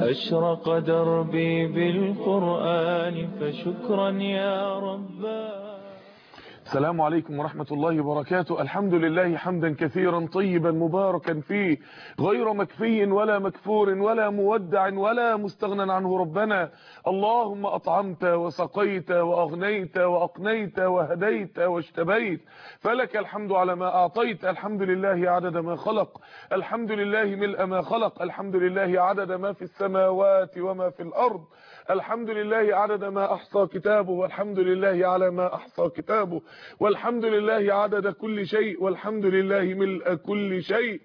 أشرق دربي بالقرآن فشكرا يا رباه السلام عليكم ورحمة الله وبركاته الحمد لله حمدا كثيرا طيبا مباركا فيه غير مكفي ولا مكفور ولا مودع ولا مستغنى عنه ربنا اللهم أطعمت وسقيت وأغنيت وأقنيت وهديت واشتبيت فلك الحمد على ما أعطيت الحمد لله عدد ما خلق الحمد لله ملء ما خلق الحمد لله عدد ما في السماوات وما في الأرض الحمد لله عدد ما أحصى كتابه والحمد لله على ما أحصى كتابه والحمد لله عدد كل شيء والحمد لله ملء كل شيء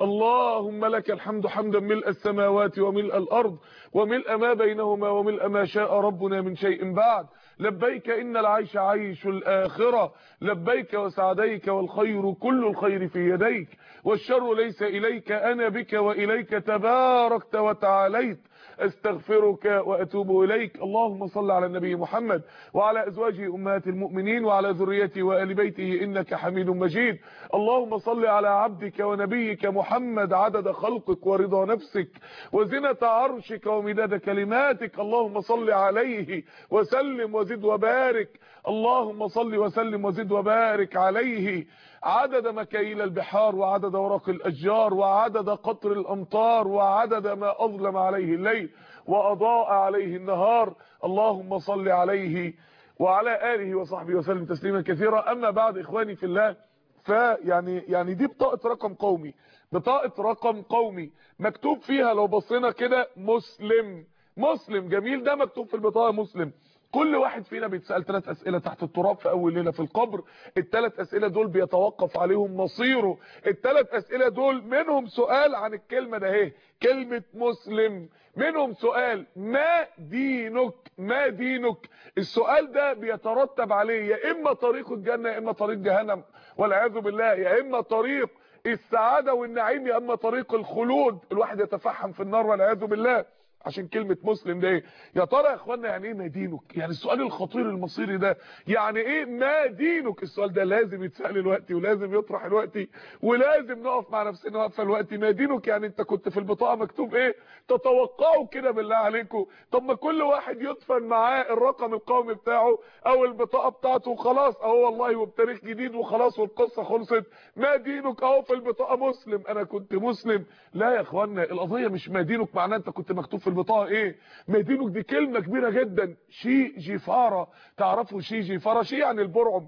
اللهم لك الحمد حمدا ملء السماوات وملء الأرض وملء ما بينهما وملء ما شاء ربنا من شيء بعد لبيك إن العيش عيش الآخرة لبيك وسعديك والخير كل الخير في يديك والشر ليس إليك أنا بك وإليك تباركت وتعاليت استغفرك واتوب اليك اللهم صل على النبي محمد وعلى ازواجه امهات المؤمنين وعلى ذريته وال بيته انك حميد مجيد اللهم صل على عبدك ونبيك محمد عدد خلقك ورضا نفسك وزنة عرشك ومداد كلماتك اللهم صل عليه وسلم وزد وبارك اللهم صل وسلم وزد وبارك عليه عدد مكاييل البحار وعدد ورق الأشجار وعدد قطر الأمطار وعدد ما أظلم عليه الليل وأضاء عليه النهار اللهم صل عليه وعلى آله وصحبه وسلم تسليما كثيرا أما بعد إخواني في الله فيعني يعني دي بطاقة رقم قومي بطاقة رقم قومي مكتوب فيها لو بصينا كده مسلم مسلم جميل ده مكتوب في البطاقة مسلم كل واحد فينا بيتسال ثلاث اسئله تحت التراب في اول ليله في القبر الثلاث اسئله دول بيتوقف عليهم مصيره الثلاث اسئله دول منهم سؤال عن الكلمه ده اهي كلمه مسلم منهم سؤال ما دينك ما دينك السؤال ده بيترتب عليه يا اما طريق الجنه يا اما طريق جهنم والعياذ بالله يا اما طريق السعاده والنعيم يا اما طريق الخلود الواحد يتفحم في النار والعياذ بالله عشان كلمة مسلم ده ايه يا ترى يا اخوانا يعني ايه ما دينك يعني السؤال الخطير المصيري ده يعني ايه ما دينك السؤال ده لازم يتسال دلوقتي ولازم يطرح دلوقتي ولازم نقف مع نفسنا وقفه دلوقتي ما دينك يعني انت كنت في البطاقه مكتوب ايه تتوقعوا كده بالله عليكم طب ما كل واحد يدفن معاه الرقم القومي بتاعه او البطاقه بتاعته وخلاص اهو والله وبتاريخ جديد وخلاص والقصه خلصت ما دينك اهو في البطاقه مسلم انا كنت مسلم لا يا اخوانا القضيه مش ما دينك معناه انت كنت مكتوب في البطاقه ايه مدينك دي كلمه كبيره جدا شي جيفاره تعرفوا شي جيفاره شي يعني البرعم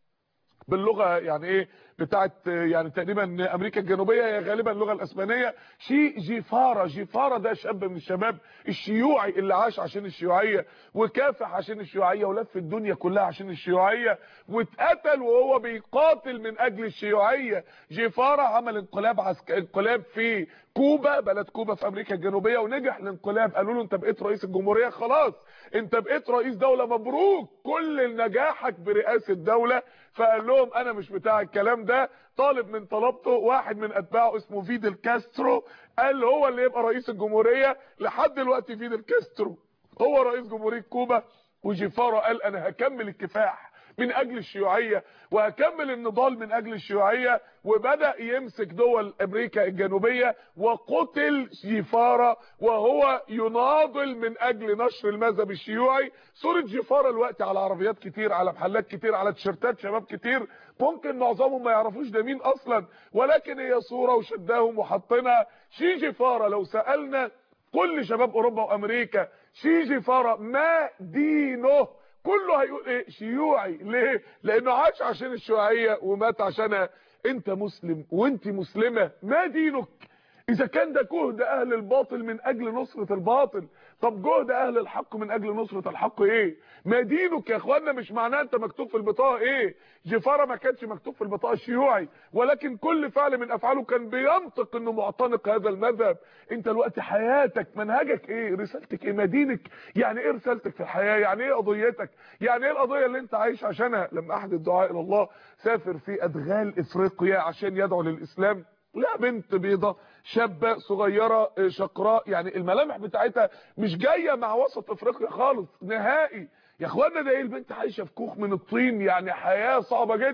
باللغه يعني ايه بتاعت يعني تقريبا امريكا الجنوبيه هي غالبا اللغه الاسبانيه شي جيفاره جيفاره ده شاب من الشباب الشيوعي اللي عاش عشان الشيوعيه وكافح عشان الشيوعيه ولف الدنيا كلها عشان الشيوعيه واتقتل وهو بيقاتل من اجل الشيوعيه جيفاره عمل انقلاب عسك... انقلاب في كوبا بلد كوبا في امريكا الجنوبيه ونجح الانقلاب قالوا له انت بقيت رئيس الجمهوريه خلاص انت بقيت رئيس دوله مبروك كل نجاحك برئاسه دوله فقال لهم انا مش بتاع الكلام ده طالب من طلبته واحد من اتباعه اسمه فيدل كاسترو قال هو اللي يبقى رئيس الجمهوريه لحد دلوقتي فيدل كاسترو هو رئيس جمهوريه كوبا وجيفارا قال انا هكمل الكفاح من اجل الشيوعيه وهكمل النضال من اجل الشيوعيه وبدا يمسك دول امريكا الجنوبيه وقتل جيفارا وهو يناضل من اجل نشر المذهب الشيوعي صوره جيفارا الوقت على عربيات كتير على محلات كتير على تيشيرتات شباب كتير ممكن معظمهم ما يعرفوش ده مين اصلا ولكن هي صوره وشداهم وحطينها شي جيفارا لو سالنا كل شباب اوروبا وامريكا شي جيفارا ما دينه كله هيقول ايه شيوعي ليه لانه عاش عشان الشيوعيه ومات عشانها انت مسلم وانت مسلمه ما دينك اذا كان ده جهد اهل الباطل من اجل نصرة الباطل طب جهد اهل الحق من اجل نصرة الحق ايه ما دينك يا اخوانا مش معناه انت مكتوب في البطاقه ايه جفاره ما كانش مكتوب في البطاقه الشيوعي ولكن كل فعل من افعاله كان بينطق انه معتنق هذا المذهب انت دلوقتي حياتك منهجك ايه رسالتك ايه ما دينك يعني ايه رسالتك في الحياه يعني ايه قضيتك يعني ايه القضيه اللي انت عايش عشانها لما احد الدعاء الى الله سافر في ادغال افريقيا عشان يدعو للاسلام لا بنت بيضة شابة صغيرة شقراء يعني الملامح بتاعتها مش جاية مع وسط افريقيا خالص نهائي يا اخوانا ده ايه البنت عايشة في كوخ من الطين يعني حياة صعبة جدا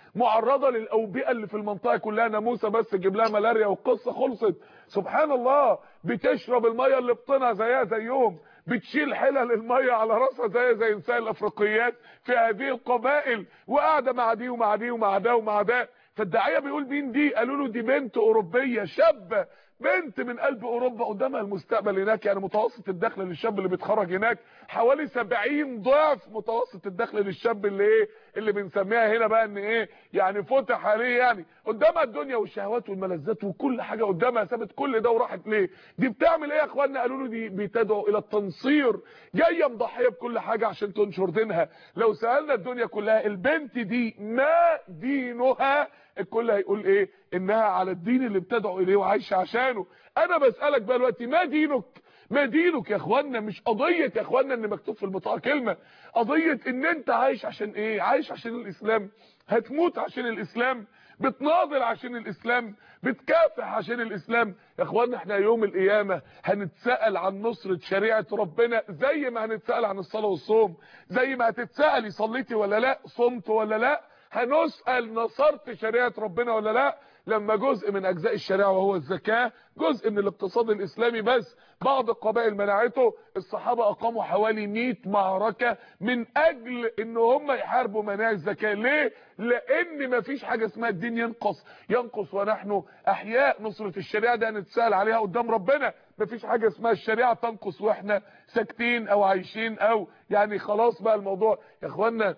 معرضه للاوبئه اللي في المنطقه كلها ناموسه بس تجيب لها ملاريا والقصه خلصت سبحان الله بتشرب الميه اللي بطنها زيها زيهم بتشيل حلل الميه على راسها زي زي نساء الافريقيات في هذه القبائل وقاعده مع دي ومع دي ومع ده ومع ده فالداعيه بيقول مين دي قالوا له دي بنت اوروبيه شابه بنت من قلب اوروبا قدامها المستقبل هناك يعني متوسط الدخل للشاب اللي بيتخرج هناك حوالي 70 ضعف متوسط الدخل للشاب اللي ايه اللي بنسميها هنا بقى ان ايه يعني فتح عليه يعني قدامها الدنيا والشهوات والملذات وكل حاجه قدامها سابت كل ده وراحت ليه دي بتعمل ايه يا اخوانا قالوا له دي بتدعو الى التنصير جايه مضحيه بكل حاجه عشان تنشر دينها لو سالنا الدنيا كلها البنت دي ما دينها الكل هيقول ايه انها على الدين اللي بتدعو اليه وعايشه عشانه انا بسالك بقى دلوقتي ما دينك ما دينك يا اخوانا مش قضيه يا اخوانا ان مكتوب في البطاقه كلمه قضيه ان انت عايش عشان ايه عايش عشان الاسلام هتموت عشان الاسلام بتناضل عشان الاسلام بتكافح عشان الاسلام يا اخوانا احنا يوم القيامه هنتسال عن نصره شريعه ربنا زي ما هنتسال عن الصلاه والصوم زي ما هتتسالي صليتي ولا لا صمت ولا لا هنسال نصرت شريعه ربنا ولا لا لما جزء من اجزاء الشريعه وهو الزكاه جزء من الاقتصاد الاسلامي بس بعض القبائل منعته الصحابه اقاموا حوالي 100 معركه من اجل ان هم يحاربوا مناع الزكاه ليه لان مفيش حاجه اسمها الدين ينقص ينقص ونحن احياء نصره الشريعه ده هنتسال عليها قدام ربنا مفيش حاجه اسمها الشريعه تنقص واحنا ساكتين او عايشين او يعني خلاص بقى الموضوع يا اخوانا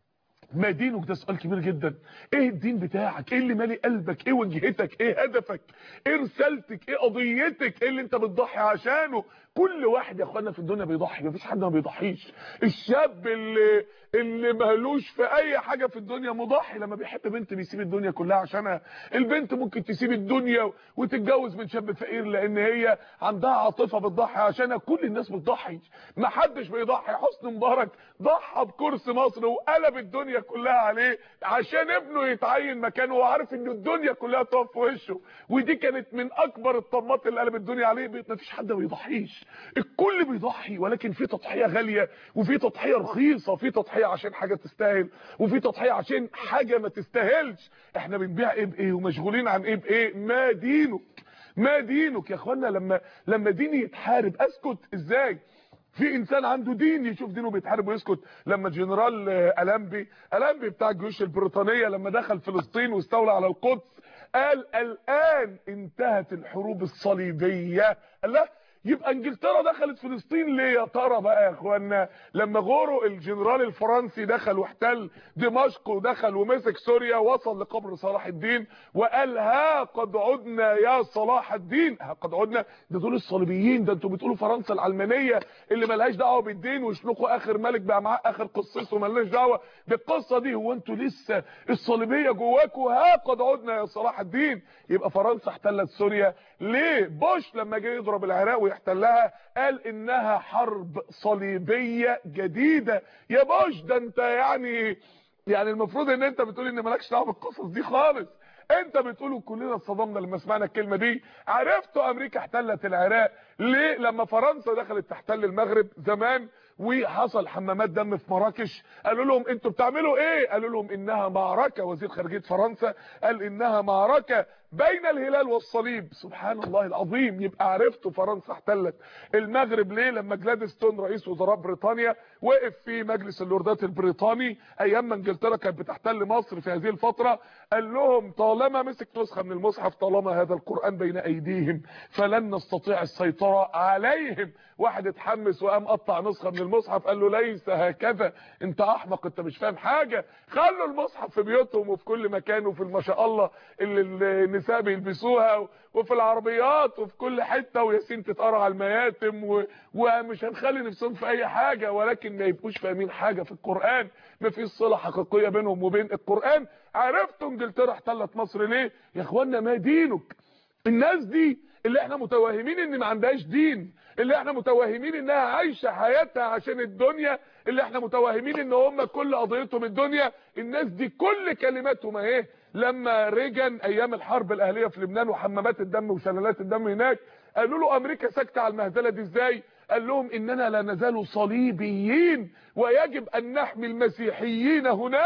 ما دينك ده سؤال كبير جدا ايه الدين بتاعك ايه اللي مالي قلبك ايه وجهتك ايه هدفك ايه رسالتك ايه قضيتك ايه اللي انت بتضحي عشانه كل واحد يا اخوانا في الدنيا بيضحي مفيش حد ما بيضحيش الشاب اللي اللي مالوش في اي حاجه في الدنيا مضحي لما بيحب بنت بيسيب الدنيا كلها عشانها البنت ممكن تسيب الدنيا وتتجوز من شاب فقير لان هي عندها عاطفه بتضحي عشانها كل الناس بتضحي ما حدش بيضحي حسني مبارك ضحى بكرسي مصر وقلب الدنيا كلها عليه عشان ابنه يتعين مكانه وعارف ان الدنيا كلها تقف في وشه ودي كانت من اكبر الطمات اللي قلب الدنيا عليه مفيش حد ما بيضحيش الكل بيضحي ولكن في تضحيه غاليه وفي تضحيه رخيصه في تضحيه عشان حاجه تستاهل وفي تضحيه عشان حاجه ما تستاهلش احنا بنبيع ايه بايه ومشغولين عن ايه بايه ما دينك ما دينك يا اخوانا لما لما ديني يتحارب اسكت ازاي في انسان عنده دين يشوف دينه بيتحارب ويسكت لما جنرال الامبي الامبي بتاع الجيوش البريطانيه لما دخل فلسطين واستولى على القدس قال الان انتهت الحروب الصليبيه قال لا يبقى انجلترا دخلت فلسطين ليه يا ترى بقى يا اخوانا لما غورو الجنرال الفرنسي دخل واحتل دمشق ودخل ومسك سوريا وصل لقبر صلاح الدين وقال ها قد عدنا يا صلاح الدين ها قد عدنا ده دول الصليبيين ده انتوا بتقولوا فرنسا العلمانيه اللي ملهاش دعوه بالدين ويشنقوا اخر ملك بقى معاه اخر قصته ملهاش دعوه بالقصه دي هو انتوا لسه الصليبيه جواكوا ها قد عدنا يا صلاح الدين يبقى فرنسا احتلت سوريا ليه بوش لما جه يضرب العراق ويحتلها قال انها حرب صليبيه جديده يا بوش ده انت يعني يعني المفروض ان انت بتقول ان مالكش دعوه بالقصص دي خالص انت بتقولوا كلنا اتصدمنا لما سمعنا الكلمه دي عرفتوا امريكا احتلت العراق ليه لما فرنسا دخلت تحتل المغرب زمان وحصل حمامات دم في مراكش قالوا لهم انتوا بتعملوا ايه قالوا لهم انها معركه وزير خارجيه فرنسا قال انها معركه بين الهلال والصليب سبحان الله العظيم يبقى عرفتوا فرنسا احتلت المغرب ليه لما جلادستون رئيس وزراء بريطانيا وقف في مجلس اللوردات البريطاني ايام ما انجلترا كانت بتحتل مصر في هذه الفتره قال لهم طالما مسك نسخه من المصحف طالما هذا القران بين ايديهم فلن نستطيع السيطره عليهم واحد اتحمس وقام قطع نسخه من المصحف قال له ليس هكذا انت احمق انت مش فاهم حاجه خلوا المصحف في بيوتهم وفي كل مكان وفي ما شاء الله اللي النساء بيلبسوها وفي العربيات وفي كل حته وياسين تتقرا على المياتم و... ومش هنخلي نفسهم في اي حاجه ولكن ما يبقوش فاهمين حاجه في القران ما فيش صله حقيقيه بينهم وبين القران عرفتوا انجلترا احتلت مصر ليه يا اخوانا ما دينك الناس دي اللي احنا متوهمين ان ما عندهاش دين اللي احنا متوهمين انها عايشه حياتها عشان الدنيا اللي احنا متوهمين ان هم كل قضيتهم الدنيا الناس دي كل كلماتهم اهي لما ريجن ايام الحرب الاهليه في لبنان وحمامات الدم وشلالات الدم هناك قالوا له امريكا ساكته على المهزله دي ازاي قال لهم اننا لا نزال صليبيين ويجب ان نحمي المسيحيين هناك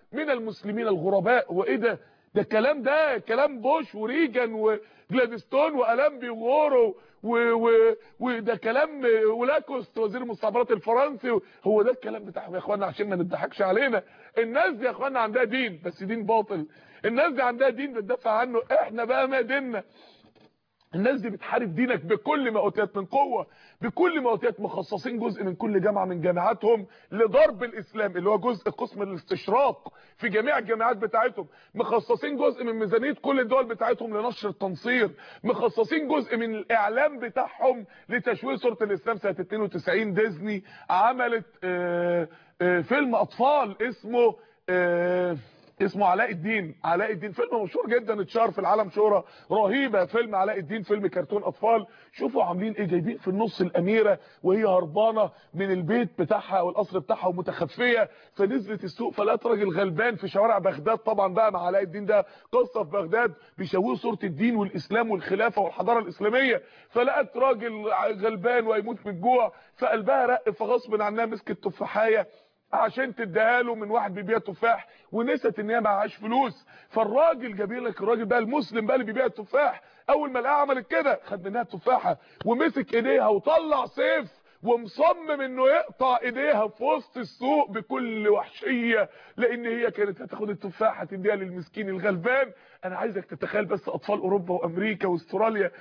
من المسلمين الغرباء وايه ده ده الكلام ده كلام بوش وريجان وجلادستون والامبي وغورو وده كلام ولاكوست وزير المستعمرات الفرنسي هو ده الكلام بتاعهم يا اخوانا عشان ما نضحكش علينا الناس دي يا اخوانا عندها دين بس دين باطل الناس دي عندها دين بتدافع عنه احنا بقى ما ديننا الناس دي بتحارب دينك بكل ما اوتيت من قوه بكل ما اوتيت مخصصين جزء من كل جامعه من جامعاتهم لضرب الاسلام اللي هو جزء قسم الاستشراق في جميع الجامعات بتاعتهم مخصصين جزء من ميزانيه كل الدول بتاعتهم لنشر التنصير مخصصين جزء من الاعلام بتاعهم لتشويه صوره الاسلام سنه 92 ديزني عملت آآ آآ فيلم اطفال اسمه اسمه علاء الدين علاء الدين فيلم مشهور جدا اتشهر في العالم شهره رهيبه فيلم علاء الدين فيلم كرتون اطفال شوفوا عاملين ايه جايبين في النص الاميره وهي هربانه من البيت بتاعها او القصر بتاعها ومتخفيه فنزلت السوق فلقت راجل غلبان في شوارع بغداد طبعا بقى مع علاء الدين ده قصه في بغداد بيشوهوا صوره الدين والاسلام والخلافه والحضاره الاسلاميه فلقت راجل غلبان وهيموت من الجوع فقلبها رق فغصب عنها مسكت تفاحيه عشان تديها له من واحد بيبيع تفاح ونست ان هي معهاش فلوس فالراجل جاب لك الراجل بقى المسلم بقى اللي بيبيع التفاح اول ما لقاها عملت كده خد منها تفاحه ومسك ايديها وطلع سيف ومصمم انه يقطع ايديها في وسط السوق بكل وحشيه لان هي كانت هتاخد التفاحه تديها للمسكين الغلبان انا عايزك تتخيل بس اطفال اوروبا وامريكا واستراليا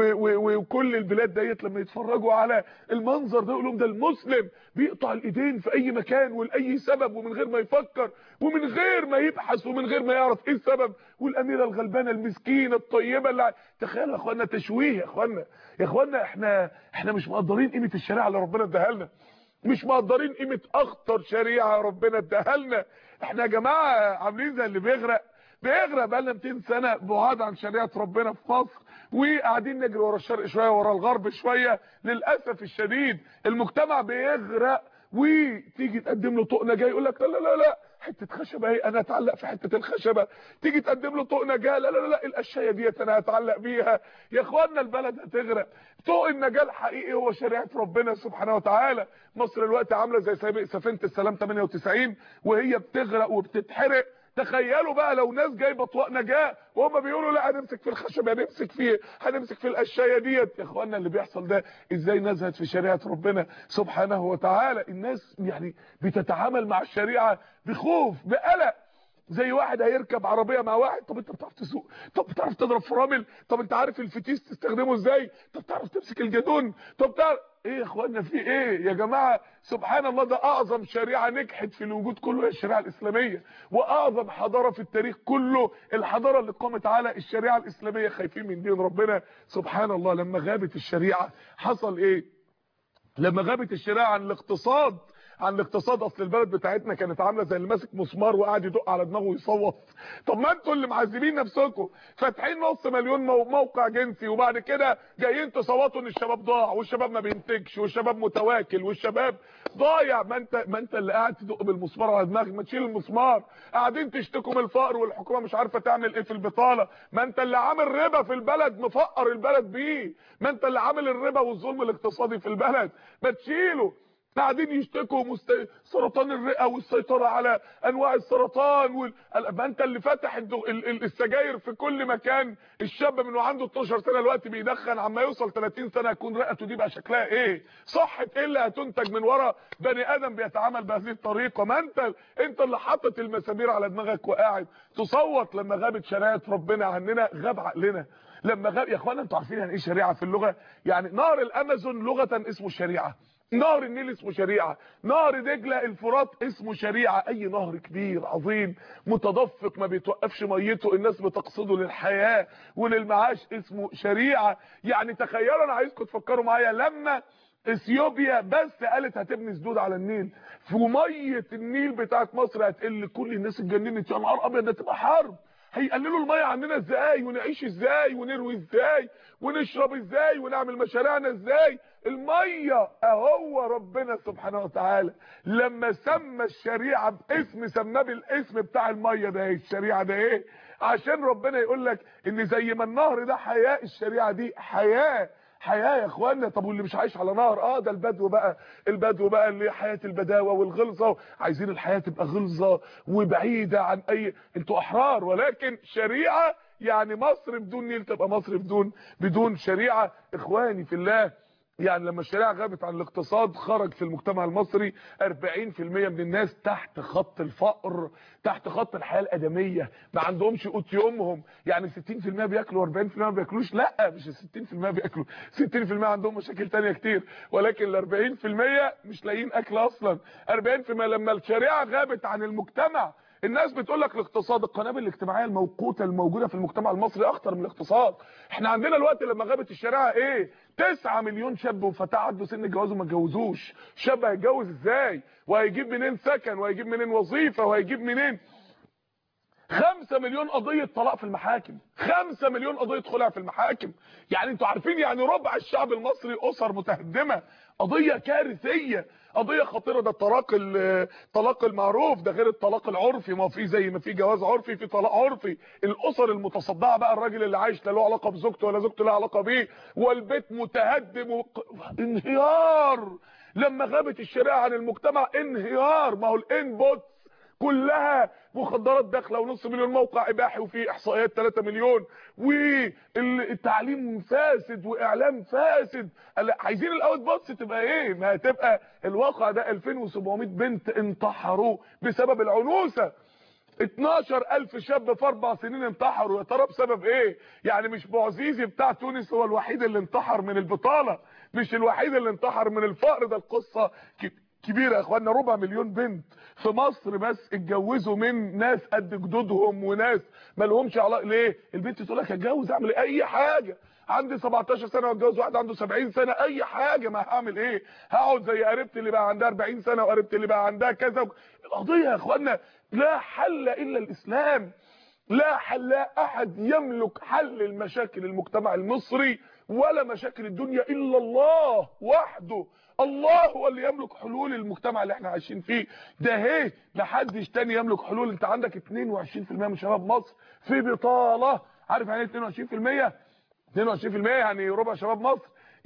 وكل البلاد ديت لما يتفرجوا على المنظر ده يقولوا ده المسلم بيقطع الايدين في اي مكان ولاي سبب ومن غير ما يفكر ومن غير ما يبحث ومن غير ما يعرف ايه السبب والاميره الغلبانه المسكينه الطيبه اللي تخيل يا اخوانا تشويه يا اخوانا يا اخوانا احنا احنا مش مقدرين قيمه الشريعه اللي ربنا اداها لنا مش مقدرين قيمه اخطر شريعه ربنا اداها لنا احنا يا جماعه عاملين زي اللي بيغرق بيغرق بقالنا 200 سنه بعاد عن شريعه ربنا في مصر وقاعدين نجري ورا الشرق شويه ورا الغرب شويه للاسف الشديد المجتمع بيغرق وتيجي تقدم له طوق نجاه يقول لك لا لا لا لا حته خشبه اهي انا اتعلق في حته الخشبه تيجي تقدم له طوق نجاه لا لا لا القشايه ديت انا هتعلق بيها يا اخوانا البلد هتغرق طوق النجاه الحقيقي هو شريعه ربنا سبحانه وتعالى مصر الوقت عامله زي سفينه السلام 98 وهي بتغرق وبتتحرق تخيلوا بقى لو ناس جايبه اطواق نجاه وهم بيقولوا لا هنمسك في الخشب هنمسك في هنمسك في القشايه ديت يا اخوانا اللي بيحصل ده ازاي نزهت في شريعه ربنا سبحانه وتعالى الناس يعني بتتعامل مع الشريعه بخوف بقلق زي واحد هيركب عربيه مع واحد طب انت بتعرف تسوق طب بتعرف تضرب فرامل طب انت عارف الفتيس تستخدمه ازاي طب تعرف تمسك الجدون طب تعرف ايه يا اخوانا في ايه يا جماعه سبحان الله ده اعظم شريعه نجحت في الوجود كله هي الشريعه الاسلاميه واعظم حضاره في التاريخ كله الحضاره اللي قامت على الشريعه الاسلاميه خايفين من دين ربنا سبحان الله لما غابت الشريعه حصل ايه لما غابت الشريعه عن الاقتصاد عن الاقتصاد اصل البلد بتاعتنا كانت عامله زي اللي ماسك مسمار وقاعد يدق على دماغه ويصوت طب ما انتوا اللي معذبين نفسكم فاتحين نص مليون موقع جنسي وبعد كده جايين تصوتوا ان الشباب ضاع والشباب ما بينتجش والشباب متواكل والشباب ضايع ما انت ما انت اللي قاعد تدق بالمسمار على دماغك ما تشيل المسمار قاعدين تشتكوا من الفقر والحكومه مش عارفه تعمل ايه في البطاله ما انت اللي عامل ربا في البلد مفقر البلد بيه ما انت اللي عامل الربا والظلم الاقتصادي في البلد ما تشيله قاعدين يشتكوا مست... سرطان الرئه والسيطره على انواع السرطان وال... ما انت اللي فاتح الدو... ال... السجاير في كل مكان الشاب من وعنده 12 سنه دلوقتي بيدخن عما يوصل 30 سنه يكون رئته دي بقى شكلها ايه صحه ايه اللي هتنتج من ورا بني ادم بيتعامل بهذه الطريقه ما انت انت اللي حاطط المسامير على دماغك وقاعد تصوت لما غابت شريعه ربنا عننا غاب عقلنا لما غاب يا اخوانا انتوا عارفين يعني ايه شريعه في اللغه يعني نهر الامازون لغه اسمه الشريعه نهر النيل اسمه شريعة نهر دجلة الفرات اسمه شريعة اي نهر كبير عظيم متدفق ما بيتوقفش ميته الناس بتقصده للحياة وللمعاش اسمه شريعة يعني تخيلوا انا عايزكم تفكروا معايا لما اثيوبيا بس قالت هتبني سدود على النيل في ميه النيل بتاعت مصر هتقل كل الناس اتجننت يا نهار ابيض ده تبقى حرب هيقللوا الميه عندنا ازاي ونعيش ازاي ونروي ازاي ونشرب ازاي ونعمل مشاريعنا ازاي الميه اهو ربنا سبحانه وتعالى لما سمى الشريعه باسم سماه بالاسم بتاع الميه ده ايه الشريعه ده ايه عشان ربنا يقول لك ان زي ما النهر ده حياه الشريعه دي حياه حياه يا اخوانا طب واللي مش عايش على نهر اه ده البدو بقى البدو بقى اللي حياه البداوه والغلظه عايزين الحياه تبقى غلظه وبعيده عن اي انتوا احرار ولكن شريعه يعني مصر بدون نيل تبقى مصر بدون بدون شريعه اخواني في الله يعني لما الشريعه غابت عن الاقتصاد خرج في المجتمع المصري 40% من الناس تحت خط الفقر تحت خط الحياه الادميه ما عندهمش قوت يومهم يعني 60% بياكلوا 40% ما بياكلوش لا مش ال 60% بياكلوا 60% عندهم مشاكل تانية كتير ولكن ال 40% مش لاقيين اكل اصلا 40% لما الشريعه غابت عن المجتمع الناس بتقول لك الاقتصاد القنابل الاجتماعيه الموقوته الموجوده في المجتمع المصري اخطر من الاقتصاد احنا عندنا الوقت لما غابت الشريعه ايه 9 مليون شاب وفتاه عدوا سن الجواز وما اتجوزوش شاب هيتجوز ازاي وهيجيب منين سكن وهيجيب منين وظيفه وهيجيب منين 5 مليون قضيه طلاق في المحاكم 5 مليون قضيه خلع في المحاكم يعني انتوا عارفين يعني ربع الشعب المصري اسر متهدمه قضيه كارثيه قضيه خطيره ده الطلاق الطلاق المعروف ده غير الطلاق العرفي ما في زي ما في جواز عرفي في طلاق عرفي الاسر المتصدعه بقى الراجل اللي عايش لا له علاقه بزوجته ولا زوجته لها علاقه بيه والبيت متهدم وق... انهيار لما غابت الشريعه عن المجتمع انهيار ما هو الانبوت كلها مخدرات داخله ونص مليون موقع اباحي وفي احصائيات 3 مليون والتعليم فاسد واعلام فاسد عايزين الاوت بوتس تبقى ايه ما هتبقى الواقع ده 2700 بنت انتحروا بسبب العنوسه 12000 شاب في اربع سنين انتحروا يا ترى بسبب ايه يعني مش بوعزيزي بتاع تونس هو الوحيد اللي انتحر من البطاله مش الوحيد اللي انتحر من الفقر ده القصه كبيره يا اخوانا ربع مليون بنت في مصر بس اتجوزوا من ناس قد جدودهم وناس ما لهمش علاقه ليه البنت تقول لك اتجوز اعمل اي حاجه عندي 17 سنه واتجوز واحد عنده 70 سنه اي حاجه ما هعمل ايه هقعد زي قريبتي اللي بقى عندها 40 سنه وقريبتي اللي بقى عندها كذا القضيه يا اخوانا لا حل الا الاسلام لا حل لا احد يملك حل المشاكل المجتمع المصري ولا مشاكل الدنيا الا الله وحده الله هو اللي يملك حلول المجتمع اللي احنا عايشين فيه ده اهي محدش تاني يملك حلول انت عندك 22% من شباب مصر في بطاله عارف يعني ايه 22% 22% يعني ربع شباب مصر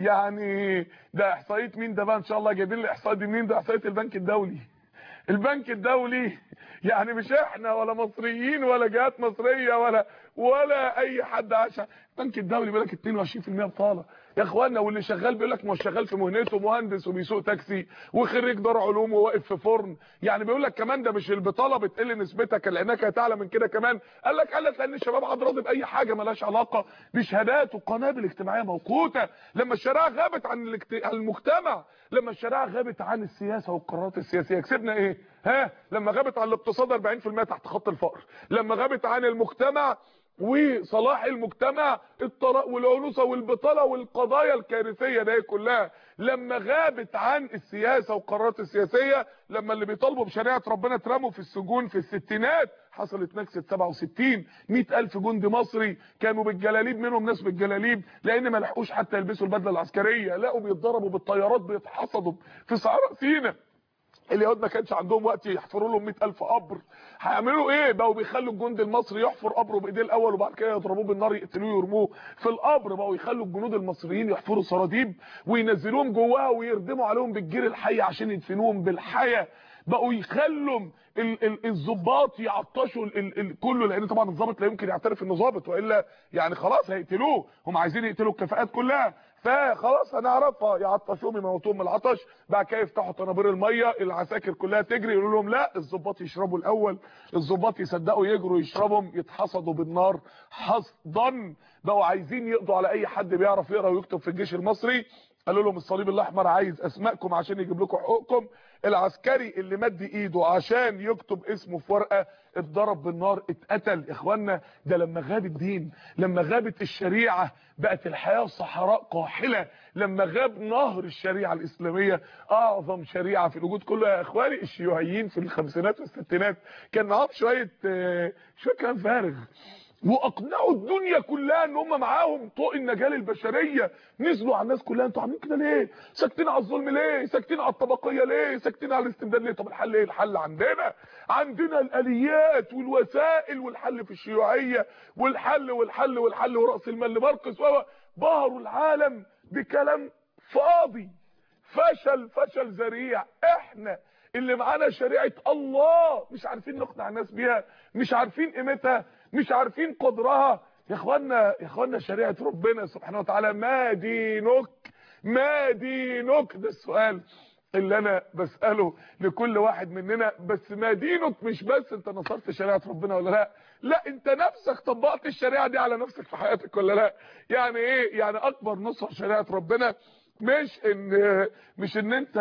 يعني ده احصائيه مين ده بقى ان شاء الله جايبين لي احصائيه دي منين ده احصائيه البنك الدولي البنك الدولي يعني مش احنا ولا مصريين ولا جهات مصريه ولا ولا اي حد عاش البنك الدولي بيقول لك 22% بطاله يا اخوانا واللي شغال بيقول لك مش شغال في مهنته مهندس وبيسوق تاكسي وخريج دار علوم وواقف في فرن يعني بيقول لك كمان ده مش البطاله بتقل نسبتك لانك هتعلى من كده كمان قال لك قالت لان الشباب عاد راضي باي حاجه مالهاش علاقه بشهادات وقنابل اجتماعيه موقوته لما الشريعه غابت عن الاجت... المجتمع لما الشريعه غابت عن السياسه والقرارات السياسيه كسبنا ايه ها لما غابت عن الاقتصاد 40% تحت خط الفقر لما غابت عن المجتمع وصلاح المجتمع الطلاق والعنوسه والبطاله والقضايا الكارثيه دي كلها لما غابت عن السياسه والقرارات السياسيه لما اللي بيطالبوا بشريعه ربنا اترموا في السجون في الستينات حصلت نكسه 67 100000 جندي مصري كانوا بالجلاليب منهم ناس بالجلاليب لان ما لحقوش حتى يلبسوا البدله العسكريه لقوا بيتضربوا بالطيارات بيتحصدوا في صحراء سيناء اليهود ما كانش عندهم وقت يحفروا لهم 100000 قبر هيعملوا ايه بقوا بيخلوا الجندي المصري يحفر قبره بايديه الاول وبعد كده يضربوه بالنار يقتلوه ويرموه في القبر بقوا يخلوا الجنود المصريين يحفروا سراديب وينزلوهم جواها ويردموا عليهم بالجير الحي عشان يدفنوهم بالحياه بقوا يخلوا الضباط يعطشوا ال ال كله لان طبعا الضابط لا يمكن يعترف انه ضابط والا يعني خلاص هيقتلوه هم عايزين يقتلوا الكفاءات كلها فخلاص هنعرفها يعطشوهم يموتوهم من العطش بعد كده يفتحوا طنابير الميه العساكر كلها تجري يقولوا لهم لا الضباط يشربوا الاول الضباط يصدقوا يجروا يشربهم يتحصدوا بالنار حصدا بقوا عايزين يقضوا على اي حد بيعرف يقرا ويكتب في الجيش المصري قالوا لهم الصليب الاحمر عايز اسمائكم عشان يجيب لكم حقوقكم العسكري اللي مد ايده عشان يكتب اسمه في ورقه اتضرب بالنار اتقتل اخوانا ده لما غاب الدين لما غابت الشريعه بقت الحياه صحراء قاحله لما غاب نهر الشريعه الاسلاميه اعظم شريعه في الوجود كله يا اخواني الشيوعيين في الخمسينات والستينات كان معاهم شويه شويه كلام فارغ واقنعوا الدنيا كلها ان هم معاهم طوق النجاه للبشريه نزلوا على الناس كلها انتوا عاملين كده ليه ساكتين على الظلم ليه ساكتين على الطبقيه ليه ساكتين على الاستبداد ليه طب الحل ايه الحل عندنا عندنا الاليات والوسائل والحل في الشيوعيه والحل والحل والحل وراس المال ماركس بهروا العالم بكلام فاضي فشل فشل ذريع احنا اللي معانا شريعه الله مش عارفين نقنع الناس بيها مش عارفين قيمتها مش عارفين قدرها يا اخوانا يا اخوانا شريعه ربنا سبحانه وتعالى ما دينك ما دينك ده السؤال اللي انا بساله لكل واحد مننا بس ما دينك مش بس انت نصرت شريعه ربنا ولا لا لا انت نفسك طبقت الشريعه دي على نفسك في حياتك ولا لا يعني ايه يعني اكبر نصر شريعه ربنا مش ان مش ان انت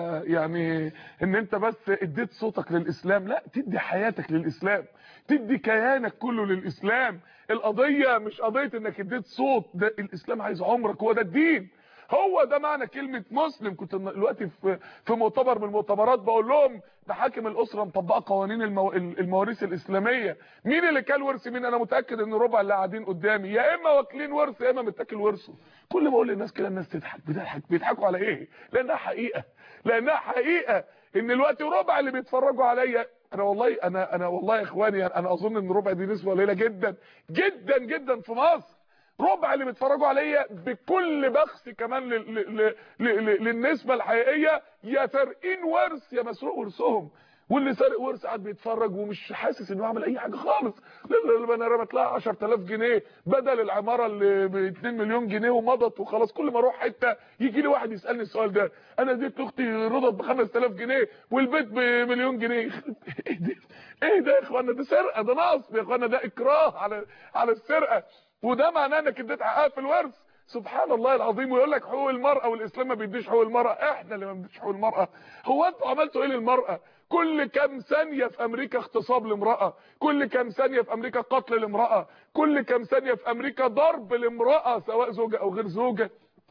يعني ان انت بس اديت صوتك للاسلام لا تدي حياتك للاسلام تدي كيانك كله للاسلام القضيه مش قضيه انك اديت صوت ده الاسلام عايز عمرك هو ده الدين هو ده معنى كلمة مسلم كنت دلوقتي في في مؤتمر من المؤتمرات بقول لهم محاكم الأسرة مطبقة قوانين المو... المواريث الإسلامية مين اللي كان ورث مين أنا متأكد إن ربع اللي قاعدين قدامي يا إما واكلين ورث يا إما متاكل ورثه كل ما أقول للناس كده الناس تضحك بتضحك بيضحكوا على إيه لأنها حقيقة لأنها حقيقة إن دلوقتي ربع اللي بيتفرجوا عليا انا والله انا انا والله يا اخواني انا اظن ان ربع دي نسبه قليله جدا جدا جدا في مصر ربع اللي بيتفرجوا عليا بكل بخس كمان ل ل ل للنسبه الحقيقيه يا سارقين ورث يا مسروق ورثهم واللي سارق ورث قاعد بيتفرج ومش حاسس انه عمل اي حاجه خالص انا رمت لها 10000 جنيه بدل العماره اللي ب 2 مليون جنيه ومضت وخلاص كل ما اروح حته يجي لي واحد يسالني السؤال ده انا اديت اختي رضت ب 5000 جنيه والبيت بمليون جنيه ايه ده ايه ده يا اخوانا ده سرقه ده نصب يا اخوانا ده اكراه على على السرقه وده معناه انك اديت حقها في الورث سبحان الله العظيم ويقول لك حقوق المرأة والإسلام ما بيديش حقوق المرأة احنا اللي ما بنديش حقوق المرأة هو انتوا عملتوا ايه للمرأة كل كام ثانية في امريكا اغتصاب لامرأة كل كام ثانية في امريكا قتل لامرأة كل كام ثانية في امريكا ضرب لامرأة سواء زوجة او غير زوجة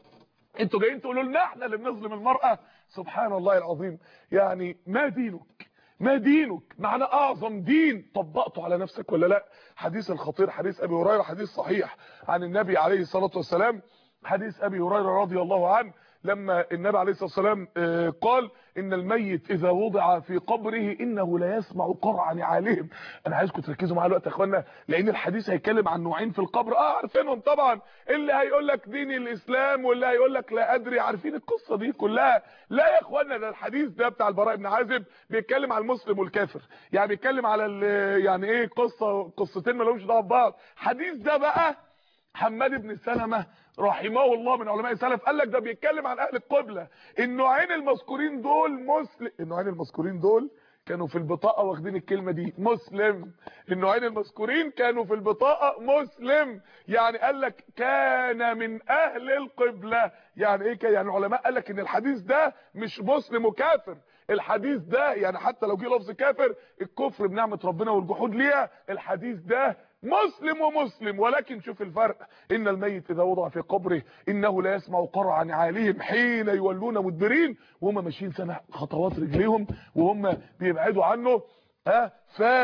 انتوا جايين تقولوا لنا احنا اللي بنظلم المرأة سبحان الله العظيم يعني ما دينك ما دينك معنى اعظم دين طبقته على نفسك ولا لا حديث الخطير حديث ابي هريره حديث صحيح عن النبي عليه الصلاه والسلام حديث ابي هريره رضي الله عنه لما النبي عليه الصلاه والسلام قال ان الميت اذا وضع في قبره انه لا يسمع قرع نعالهم انا عايزكم تركزوا معايا دلوقتي يا اخوانا لان الحديث هيتكلم عن نوعين في القبر اه عارفينهم طبعا اللي هيقول لك دين الاسلام واللي هيقول لك لا ادري عارفين القصه دي كلها لا يا اخوانا ده الحديث ده بتاع البراء بن عازب بيتكلم على المسلم والكافر يعني بيتكلم على يعني ايه قصه قصتين ما لهمش دعوه ببعض حديث ده بقى حماد بن سلمة رحمه الله من علماء السلف قال لك ده بيتكلم عن اهل القبلة النوعين المذكورين دول مسلم النوعين المذكورين دول كانوا في البطاقة واخدين الكلمة دي مسلم النوعين المذكورين كانوا في البطاقة مسلم يعني قال لك كان من اهل القبلة يعني ايه يعني العلماء قال لك ان الحديث ده مش مسلم وكافر الحديث ده يعني حتى لو جه لفظ كافر الكفر بنعمة ربنا والجحود ليها الحديث ده مسلم ومسلم ولكن شوف الفرق ان الميت اذا وضع في قبره انه لا يسمع قرع نعالهم حين يولون مدبرين وهم ماشيين سنة خطوات رجليهم وهم بيبعدوا عنه ها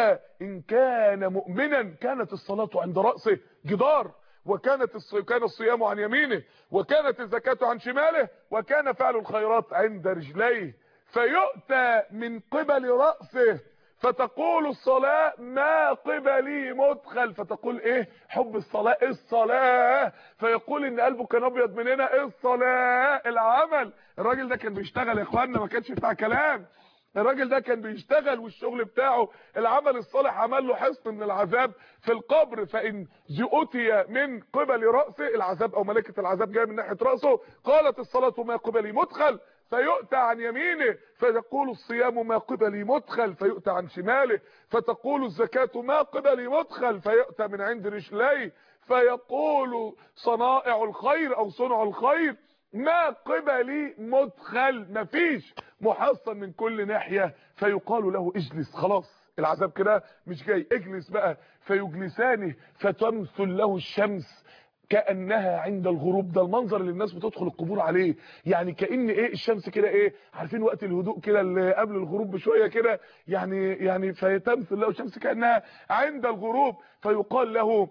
فان كان مؤمنا كانت الصلاة عند رأسه جدار وكانت الصي... كان الصيام عن يمينه وكانت الزكاة عن شماله وكان فعل الخيرات عند رجليه فيؤتى من قبل رأسه فتقول الصلاة ما قبلي مدخل فتقول ايه حب الصلاة الصلاة فيقول ان قلبه كان ابيض من هنا الصلاة العمل الراجل ده كان بيشتغل يا اخوانا ما كانش بتاع كلام الراجل ده كان بيشتغل والشغل بتاعه العمل الصالح عمل له حصن من العذاب في القبر فان جئتي من قبل رأسه العذاب او ملكة العذاب جايه من ناحية رأسه قالت الصلاة ما قبلي مدخل فيؤتى عن يمينه فيقول الصيام ما قبلي مدخل فيؤتى عن شماله فتقول الزكاة ما قبلي مدخل فيؤتى من عند رجليه فيقول صنائع الخير او صنع الخير ما قبلي مدخل مفيش محصن من كل ناحية فيقال له اجلس خلاص العذاب كده مش جاي اجلس بقى فيجلسانه فتمثل له الشمس كانها عند الغروب ده المنظر اللي الناس بتدخل القبور عليه يعني كان ايه الشمس كده ايه عارفين وقت الهدوء كده اللي قبل الغروب بشويه كده يعني يعني فيتمثل له الشمس كانها عند الغروب فيقال له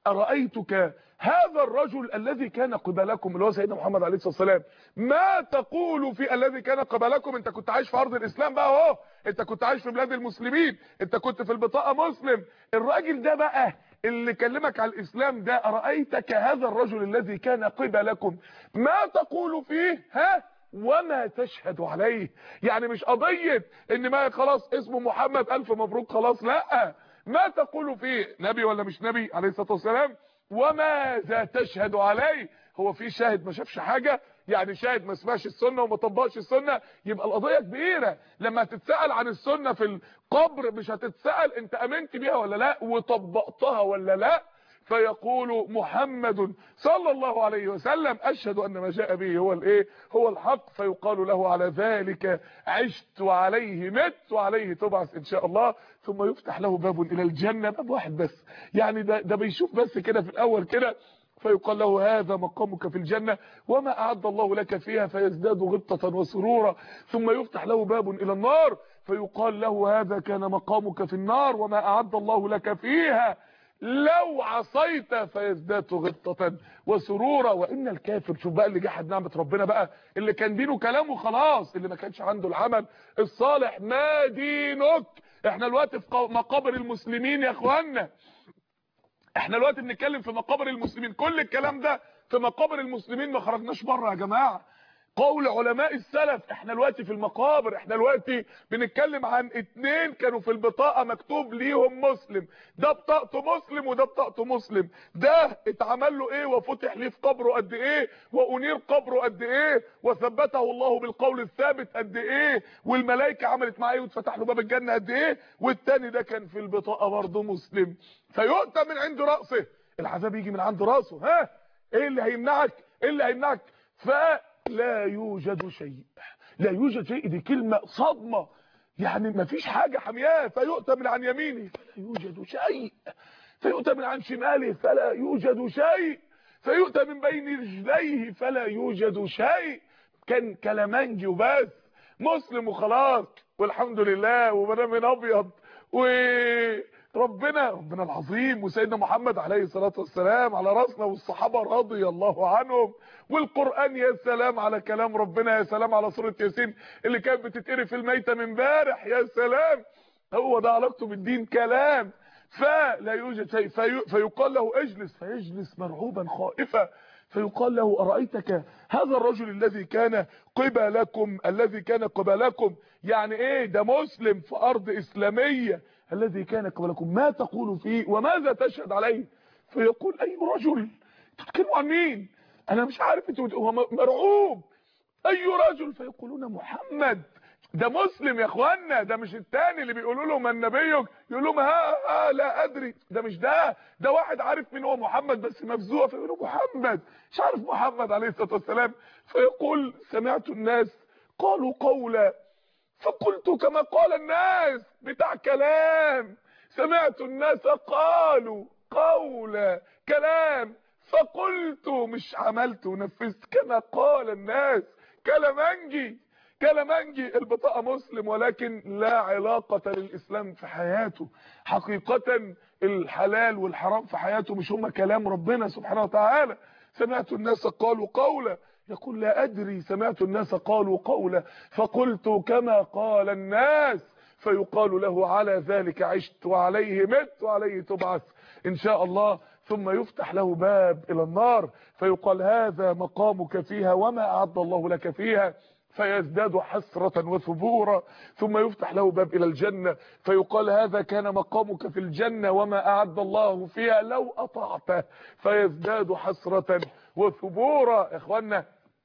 ارايتك هذا الرجل الذي كان قبلكم اللي هو سيدنا محمد عليه الصلاه والسلام ما تقول في الذي كان قبلكم انت كنت عايش في ارض الاسلام بقى اهو انت كنت عايش في بلاد المسلمين انت كنت في البطاقه مسلم الراجل ده بقى اللي كلمك على الاسلام ده ارايتك هذا الرجل الذي كان قبلكم ما تقول فيه ها وما تشهد عليه يعني مش قضيه ان ما خلاص اسمه محمد الف مبروك خلاص لا ما تقول فيه نبي ولا مش نبي عليه الصلاه والسلام وماذا تشهد عليه هو في شاهد ما شافش حاجه يعني شاهد ما سمعش السنه وما طبقش السنه يبقى القضيه كبيره لما تتسال عن السنه في القبر مش هتتسال انت امنت بيها ولا لا وطبقتها ولا لا فيقول محمد صلى الله عليه وسلم اشهد ان ما جاء به هو الايه هو الحق فيقال له على ذلك عشت وعليه مت وعليه تبعث ان شاء الله ثم يفتح له باب الى الجنه باب واحد بس يعني ده, ده بيشوف بس كده في الاول كده فيقال له هذا مقامك في الجنة وما أعد الله لك فيها فيزداد غبطة وسرورا ثم يفتح له باب إلى النار فيقال له هذا كان مقامك في النار وما أعد الله لك فيها لو عصيت فيزداد غبطة وسرورا وإن الكافر شوف بقى اللي جحد نعمة ربنا بقى اللي كان دينه كلامه خلاص اللي ما كانش عنده العمل الصالح ما دينك احنا الوقت في مقابر المسلمين يا اخوانا احنا دلوقتي بنتكلم في مقابر المسلمين كل الكلام ده في مقابر المسلمين ما خرجناش بره يا جماعه قول علماء السلف احنا دلوقتي في المقابر احنا دلوقتي بنتكلم عن اتنين كانوا في البطاقه مكتوب ليهم مسلم ده بطاقته مسلم وده بطاقته مسلم ده اتعمل له ايه وفتح ليه في قبره قد ايه وانير قبره قد ايه وثبته الله بالقول الثابت قد ايه والملائكه عملت معاه ايه واتفتح له باب الجنه قد ايه والتاني ده كان في البطاقه برضه مسلم فيؤتى من عند راسه العذاب يجي من عند راسه ها ايه اللي هيمنعك ايه اللي هيمنعك ف لا يوجد شيء لا يوجد شيء دي كلمة صدمة يعني ما فيش حاجة حمياه فيؤتى من عن يمينه فلا يوجد شيء فيؤتى من عن شماله فلا يوجد شيء فيؤتى من بين رجليه فلا يوجد شيء كان كلامنجي وبس مسلم وخلاص والحمد لله ومنام ابيض و ربنا ربنا العظيم وسيدنا محمد عليه الصلاة والسلام على راسنا والصحابة رضي الله عنهم والقرآن يا سلام على كلام ربنا يا سلام على سورة ياسين اللي كانت بتتقري في الميتة من امبارح يا سلام هو ده علاقته بالدين كلام فلا يوجد شيء في فيقال له اجلس فيجلس مرعوبا خائفا فيقال له أرأيتك هذا الرجل الذي كان قبلكم الذي كان قبلكم يعني ايه ده مسلم في أرض إسلامية الذي كان قبلكم ما تقول فيه وماذا تشهد عليه فيقول اي رجل تتكلموا عن مين انا مش عارف انتوا هو مرعوب اي رجل فيقولون محمد ده مسلم يا اخوانا ده مش التاني اللي بيقولوا له من نبيك يقول لهم ها, ها لا ادري ده مش ده ده واحد عارف مين هو محمد بس مفزوع فيقولوا محمد مش عارف محمد عليه الصلاه والسلام فيقول سمعت الناس قالوا قولا فقلت كما قال الناس بتاع كلام سمعت الناس قالوا قولا كلام فقلت مش عملت ونفذت كما قال الناس كلامنجي كلامنجي البطاقة مسلم ولكن لا علاقة للإسلام في حياته حقيقة الحلال والحرام في حياته مش هم كلام ربنا سبحانه وتعالى سمعت الناس قالوا قولا يقول لا أدري سمعت الناس قالوا قولا فقلت كما قال الناس فيقال له على ذلك عشت وعليه مت وعليه تبعث إن شاء الله ثم يفتح له باب إلى النار فيقال هذا مقامك فيها وما أعد الله لك فيها فيزداد حسرة وثبورا ثم يفتح له باب إلى الجنة فيقال هذا كان مقامك في الجنة وما أعد الله فيها لو أطعته فيزداد حسرة وثبورا إخوانا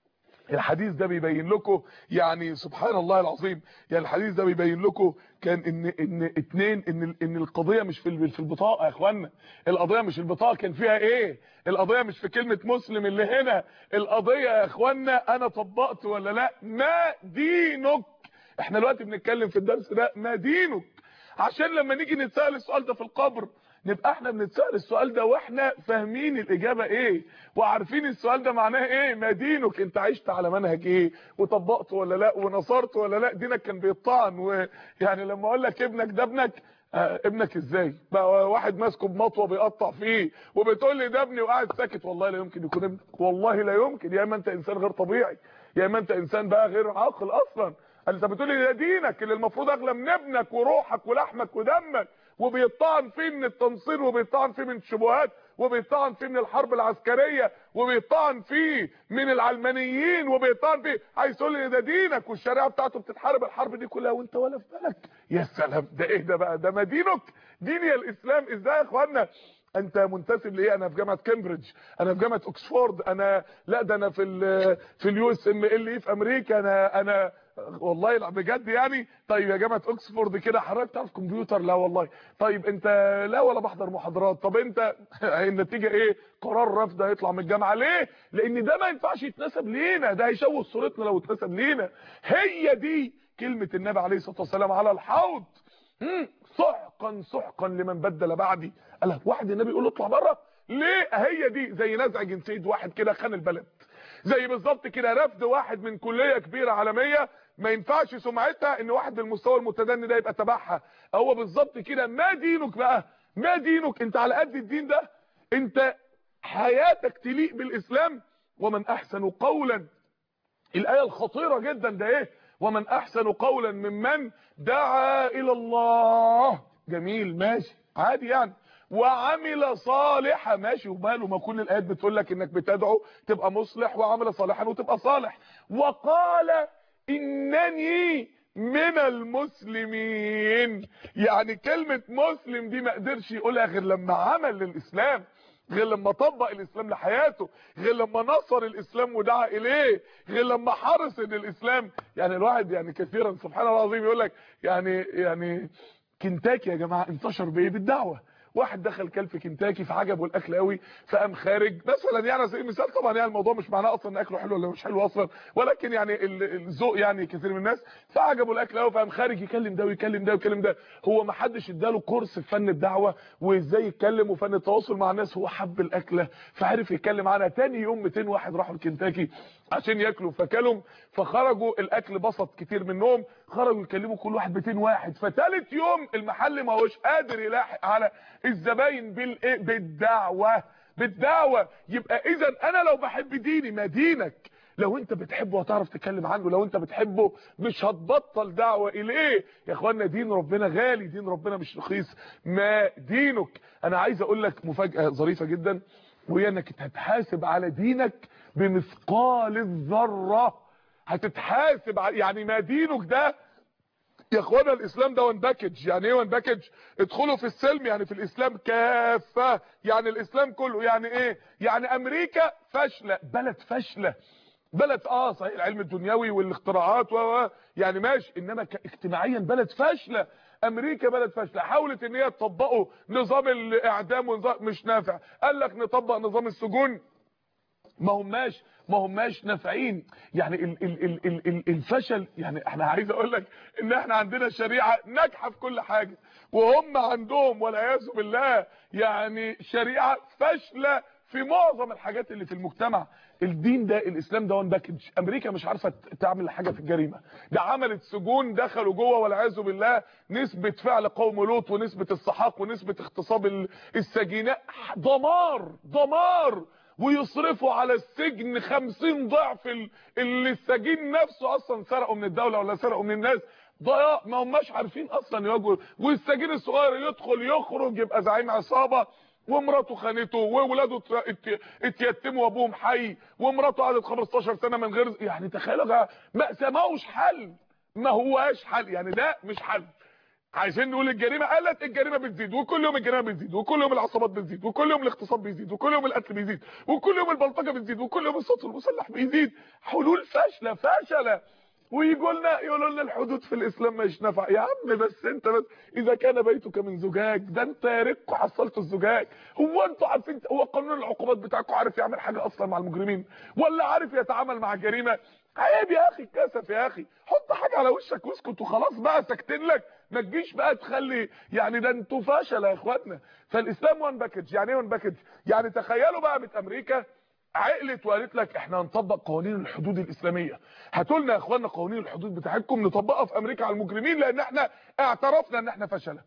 الحديث ده بيبين لكم يعني سبحان الله العظيم يعني الحديث ده بيبين لكم كان ان ان اتنين ان ان القضيه مش في في البطاقه يا اخوانا القضيه مش البطاقه كان فيها ايه القضيه مش في كلمه مسلم اللي هنا القضيه يا اخوانا انا طبقت ولا لا ما دينك احنا دلوقتي بنتكلم في الدرس ده ما دينك عشان لما نيجي نتسال السؤال ده في القبر نبقى احنا بنتسال السؤال ده واحنا فاهمين الاجابه ايه وعارفين السؤال ده معناه ايه ما دينك انت عشت على منهج ايه وطبقت ولا لا ونصرت ولا لا دينك كان بيطعن ويعني لما اقول لك ابنك ده ابنك آه ابنك ازاي بقى واحد ماسكه بمطوه بيقطع فيه وبتقول لي ده ابني وقاعد ساكت والله لا يمكن يكون ابنك والله لا يمكن يا اما انت انسان غير طبيعي يا اما انت انسان بقى غير عاقل اصلا انت بتقول لي ده دينك اللي المفروض اغلى من ابنك وروحك ولحمك ودمك وبيطعن فيه من التنصير وبيطعن فيه من الشبهات وبيطعن فيه من الحرب العسكريه وبيطعن فيه من العلمانيين وبيطعن فيه عايز تقول لي ده دينك والشريعه بتاعته بتتحارب الحرب دي كلها وانت ولا في بالك يا سلام ده ايه ده بقى ده ما دينك ديني الاسلام ازاي يا اخوانا انت منتسب لايه انا في جامعه كامبريدج انا في جامعه اوكسفورد انا لا ده انا في ال في اليو اس ام ال اي في امريكا انا انا والله لا بجد يعني طيب يا جامعه اوكسفورد كده حضرتك تعرف كمبيوتر لا والله طيب انت لا ولا بحضر محاضرات طب انت النتيجه ايه قرار رفض هيطلع من الجامعه ليه لان ده ما ينفعش يتنسب لينا ده هيشوه صورتنا لو اتنسب لينا هي دي كلمه النبي عليه الصلاه والسلام على الحوض مم، سحقا سحقا لمن بدل بعدي قال واحد النبي يقول له اطلع بره ليه هي دي زي نزع جنسيه واحد كده خان البلد زي بالظبط كده رفض واحد من كليه كبيره عالميه ما ينفعش سمعتها ان واحد بالمستوى المتدني ده يبقى تبعها هو بالظبط كده ما دينك بقى ما دينك انت على قد الدين ده انت حياتك تليق بالاسلام ومن احسن قولا الايه الخطيره جدا ده ايه ومن احسن قولا ممن دعا الى الله جميل ماشي عادي يعني وعمل صالحا ماشي وماله ما كل الايات بتقول لك انك بتدعو تبقى مصلح وعمل صالحا وتبقى صالح وقال انني من المسلمين يعني كلمة مسلم دي ما قدرش يقولها غير لما عمل للإسلام غير لما طبق الإسلام لحياته غير لما نصر الإسلام ودعا إليه غير لما حرص إن الإسلام يعني الواحد يعني كثيرا سبحان الله العظيم يقول لك يعني يعني كنتاكي يا جماعة انتشر بإيه بالدعوة واحد دخل كل في كنتاكي فعجبه الاكل قوي فقام خارج مثلا يعني على سبيل المثال طبعا يعني الموضوع مش معناه اصلا ان اكله حلو ولا مش حلو اصلا ولكن يعني ال- الذوق يعني كثير من الناس فعجبه الاكل قوي فقام خارج يكلم ده ويكلم ده ويكلم ده هو ما حدش اداله كورس في فن الدعوه وازاي يتكلم وفن التواصل مع الناس هو حب الاكله فعرف يتكلم عنها تاني يوم 200 واحد راحوا لكنتاكي عشان ياكلوا فكلوا فخرجوا الاكل بسط كتير منهم خرجوا يكلموا كل واحد 200 واحد فتالت يوم المحل ما هوش قادر يلاحق على الزباين بالايه بالدعوه بالدعوه يبقى اذا انا لو بحب ديني ما دينك لو انت بتحبه هتعرف تتكلم عنه لو انت بتحبه مش هتبطل دعوه اليه يا اخوانا دين ربنا غالي دين ربنا مش رخيص ما دينك انا عايز اقول لك مفاجاه ظريفه جدا وهي انك هتحاسب على دينك بمثقال الذره هتتحاسب على يعني ما دينك ده يا اخوانا الاسلام ده وان باكج يعني ايه وان باكج ادخلوا في السلم يعني في الاسلام كافه يعني الاسلام كله يعني ايه يعني امريكا فاشله بلد فاشله بلد اه صحيح العلم الدنيوي والاختراعات و و- يعني ماشي انما ك- اجتماعيا بلد فاشله امريكا بلد فاشله حاولت ان هي تطبقوا نظام الاعدام ونظام مش نافع قال لك نطبق نظام السجون ما هماش ما هماش نافعين يعني ال ال ال ال ال الفشل يعني احنا عايز اقول لك ان احنا عندنا شريعه ناجحه في كل حاجه وهم عندهم والعياذ بالله يعني شريعه فاشله في معظم الحاجات اللي في المجتمع الدين ده الاسلام ده وان باكج امريكا مش عارفه ت- تعمل حاجه في الجريمه ده عملت سجون دخلوا جوه والعياذ بالله نسبه فعل قوم لوط ونسبه السحاق ونسبه اغتصاب ال- السجينات دمار دمار ويصرفوا على السجن خمسين ضعف ال- اللي السجين نفسه اصلا سرقوا من الدولة ولا سرقوا من الناس ضياع ما هماش عارفين اصلا يواجهوا والسجين الصغير يدخل يخرج يبقى زعيم عصابة ومراته خانته وولاده ات- ات- اتيتموا وابوهم حي ومراته قعدت 15 سنة من غير يعني تخيلوا يا جماعة، ما سماوش حل ما هواش حل يعني ده مش حل عايزين نقول الجريمه قلت الجريمه بتزيد وكل يوم الجريمه بتزيد وكل يوم العصابات بتزيد وكل يوم الاغتصاب بيزيد وكل يوم القتل بيزيد وكل يوم البلطجه بتزيد وكل يوم الصوت المسلح بيزيد حلول فاشله فاشله ويجوا لنا يقولوا لنا الحدود في الاسلام مش نافعه يا عم بس انت بس اذا كان بيتك من زجاج ده انت يا ريتكم حصلتوا الزجاج هو انتوا عارفين هو قانون العقوبات بتاعكم عارف يعمل حاجه اصلا مع المجرمين ولا عارف يتعامل مع الجريمه عيب يا اخي الكسف يا اخي حط حاجه على وشك واسكت وخلاص بقى ساكتين لك ما تجيش بقى تخلي يعني ده انتوا فشل يا اخواتنا فالاسلام وان باكج يعني ايه وان باكج يعني تخيلوا بقى من امريكا عقلت وقالت لك احنا هنطبق قوانين الحدود الاسلاميه هاتوا لنا يا اخوانا قوانين الحدود بتاعتكم نطبقها في امريكا على المجرمين لان احنا اعترفنا ان احنا فشله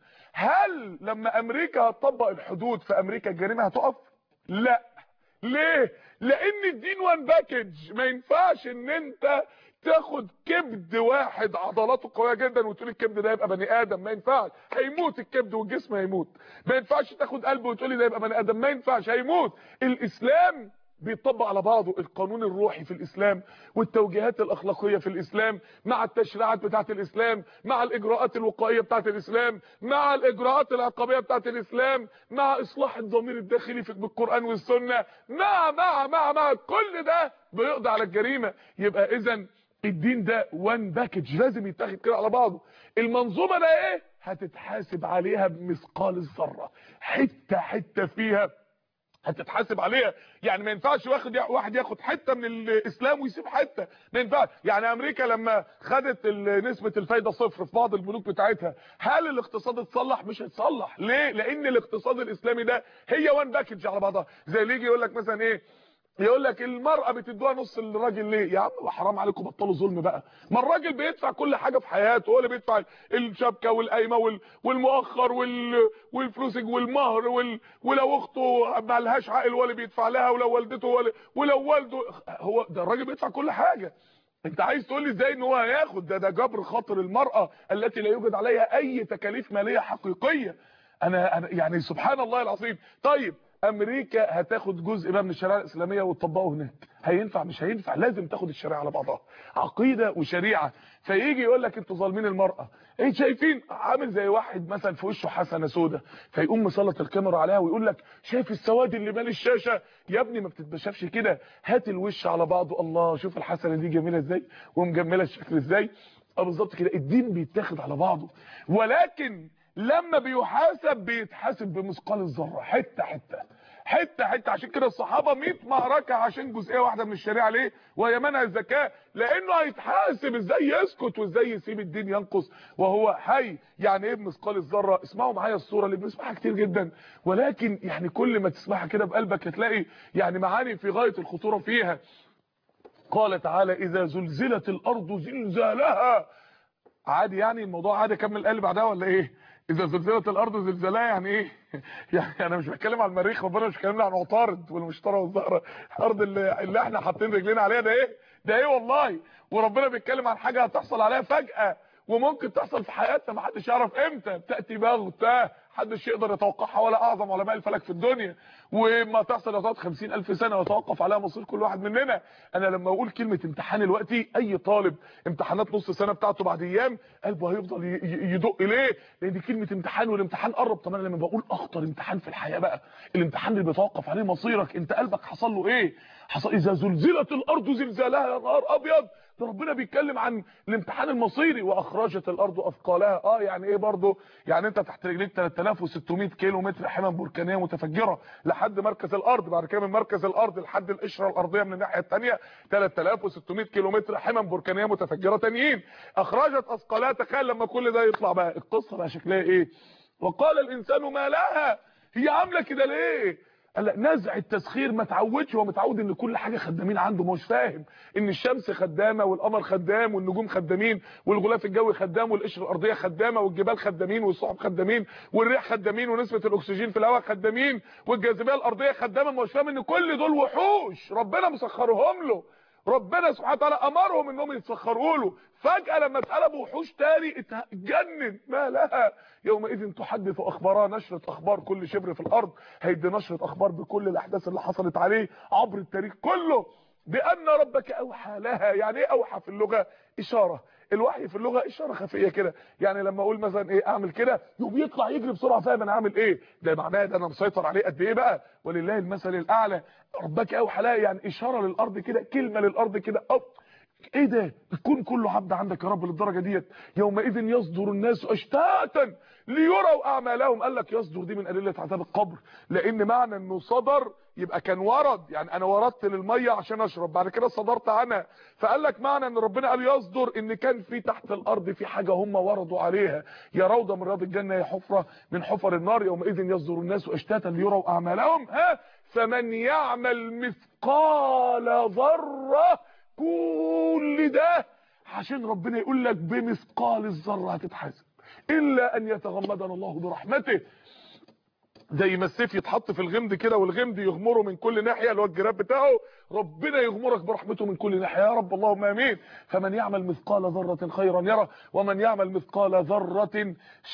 هل لما امريكا هتطبق الحدود في امريكا الجريمه هتقف لا ليه لان الدين وان باكج ما ينفعش ان انت تاخد كبد واحد عضلاته قويه جدا وتقول الكبد ده يبقى بني ادم ما ينفعش هيموت الكبد والجسم هيموت ما ينفعش تاخد قلب وتقولي ده يبقى بني ادم ما ينفعش هيموت الاسلام بيطبق على بعضه القانون الروحي في الإسلام والتوجيهات الأخلاقية في الإسلام مع التشريعات بتاعة الإسلام مع الإجراءات الوقائية بتاعة الإسلام مع الإجراءات العقابية بتاعة الإسلام مع إصلاح الضمير الداخلي في بالقرآن والسنة مع مع مع مع كل ده بيقضي على الجريمة يبقى إذا الدين ده وان باكج لازم يتاخد كده على بعضه المنظومة ده إيه هتتحاسب عليها بمثقال الذرة حتة حتة فيها هتتحاسب عليها يعني ما ينفعش واخد واحد ياخد حته من الاسلام ويسيب حته ما ينفعش يعني امريكا لما خدت نسبه الفايده صفر في بعض البنوك بتاعتها هل الاقتصاد اتصلح مش هيتصلح ليه لان الاقتصاد الاسلامي ده هي وان باكج على بعضها زي اللي يجي يقول لك مثلا ايه يقول لك المرأة بتدوها نص للراجل ليه يا عم حرام عليكم بطلوا ظلم بقى ما الراجل بيدفع كل حاجة في حياته هو اللي بيدفع الشبكة والقايمة وال... والمؤخر وال... والفلوس والمهر وال... ولو اخته ما لهاش عائل هو اللي بيدفع لها ولو والدته هو اللي... ولو والده هو ده الراجل بيدفع كل حاجة انت عايز تقول لي ازاي ان هو هياخد ده ده جبر خاطر المرأة التي لا يوجد عليها اي تكاليف مالية حقيقية انا, أنا يعني سبحان الله العظيم طيب امريكا هتاخد جزء بقى من الشريعه الاسلاميه وتطبقه هناك هينفع مش هينفع لازم تاخد الشريعه على بعضها عقيده وشريعه فيجي يقول لك انتوا ظالمين المراه ايه شايفين عامل زي واحد مثلا في وشه حسنه سودا فيقوم مسلط الكاميرا عليها ويقول لك شايف السواد اللي مال الشاشه يا ابني ما بتتبشفش كده هات الوش على بعضه الله شوف الحسنه دي جميله ازاي ومجمله الشكل ازاي اه بالظبط كده الدين بيتاخد على بعضه ولكن لما بيحاسب بيتحاسب بمثقال الذره حته حته حته حته عشان كده الصحابه 100 معركه عشان جزئيه واحده من الشريعه ليه وهي منع الزكاه لانه هيتحاسب ازاي يسكت وازاي يسيب الدين ينقص وهو حي يعني ايه بمثقال الذره اسمعوا معايا الصوره اللي بنسمعها كتير جدا ولكن يعني كل ما تسمعها كده بقلبك هتلاقي يعني معاني في غايه الخطوره فيها قال تعالى اذا زلزلت الارض زلزالها عادي يعني الموضوع عادي اكمل القلب بعدها ولا ايه اذا زلزلت الارض زلزالها يعني ايه يعني انا مش بتكلم على المريخ ربنا مش بيكلمنا عن عطارد والمشتري والزهره الارض اللي, اللي احنا حاطين رجلينا عليها ده ايه ده ايه والله وربنا بيتكلم عن حاجه هتحصل عليها فجاه وممكن تحصل في حياتنا ما حدش يعرف امتى تاتي بغته محدش يقدر يتوقعها ولا اعظم علماء الفلك في الدنيا وما تحصل هتقعد 50000 سنه ويتوقف عليها مصير كل واحد مننا انا لما اقول كلمه امتحان دلوقتي اي طالب امتحانات نص سنه بتاعته بعد ايام قلبه هيفضل يدق ليه لان كلمه امتحان والامتحان قرب طب انا لما بقول اخطر امتحان في الحياه بقى الامتحان اللي بيتوقف عليه مصيرك انت قلبك حصل له ايه حصل اذا زلزلت الارض زلزالها يا نهار ابيض ده ربنا بيتكلم عن الامتحان المصيري واخرجت الارض اثقالها اه يعني ايه برضه يعني انت تحت رجليك 3600 كيلو متر حمم بركانيه متفجره لحد مركز الارض بعد كده من مركز الارض لحد القشره الارضيه من الناحيه الثانيه 3600 كيلو متر حمم بركانيه متفجره تانيين اخرجت اثقالها تخيل لما كل ده يطلع بقى القصه بقى شكلها ايه وقال الانسان ما لها هي عامله كده ليه قال لا نزع التسخير ما تعودش هو متعود ان كل حاجه خدامين عنده مش فاهم ان الشمس خدامه والقمر خدام والنجوم خدامين والغلاف الجوي خدام والقشره الارضيه خدامه والجبال خدامين والسحب خدامين والريح خدامين ونسبه الاكسجين في الهواء خدامين والجاذبيه الارضيه خدامه مش فاهم ان كل دول وحوش ربنا مسخرهم له ربنا سبحانه وتعالى امرهم انهم يتسخروا له فجاه لما اتقلبوا وحوش تاني اتجنن ما لها يومئذ تحدث اخبارها نشره اخبار كل شبر في الارض هيدي نشره اخبار بكل الاحداث اللي حصلت عليه عبر التاريخ كله بان ربك اوحى لها يعني ايه اوحى في اللغه اشاره الوحي في اللغه اشاره خفيه كده يعني لما اقول مثلا ايه اعمل كده يقوم يطلع يجري بسرعه فاهم انا عامل ايه ده معناه ده انا مسيطر عليه قد ايه بقى ولله المثل الاعلى ربك اوحى لها يعني اشاره للارض كده كلمه للارض كده أو ايه ده الكون كله عبد عندك يا رب للدرجه ديت يومئذ يصدر الناس اشتاتا ليروا اعمالهم قال لك يصدر دي من ادله عذاب القبر لان معنى انه صدر يبقى كان ورد يعني انا وردت للميه عشان اشرب بعد كده صدرت عنها فقال لك معنى ان ربنا قال يصدر ان كان في تحت الارض في حاجه هم وردوا عليها يا روضه من رياض الجنه يا حفره من حفر النار يومئذ يصدر الناس اشتاتا ليروا اعمالهم ها فمن يعمل مثقال ذره كل ده عشان ربنا يقول لك بمثقال الذره هتتحاسب الا ان يتغمدنا الله برحمته زي ما السيف يتحط في الغمد كده والغمد يغمره من كل ناحيه اللي هو الجراب بتاعه ربنا يغمرك برحمته من كل ناحيه يا رب اللهم امين فمن يعمل مثقال ذره خيرا يره ومن يعمل مثقال ذره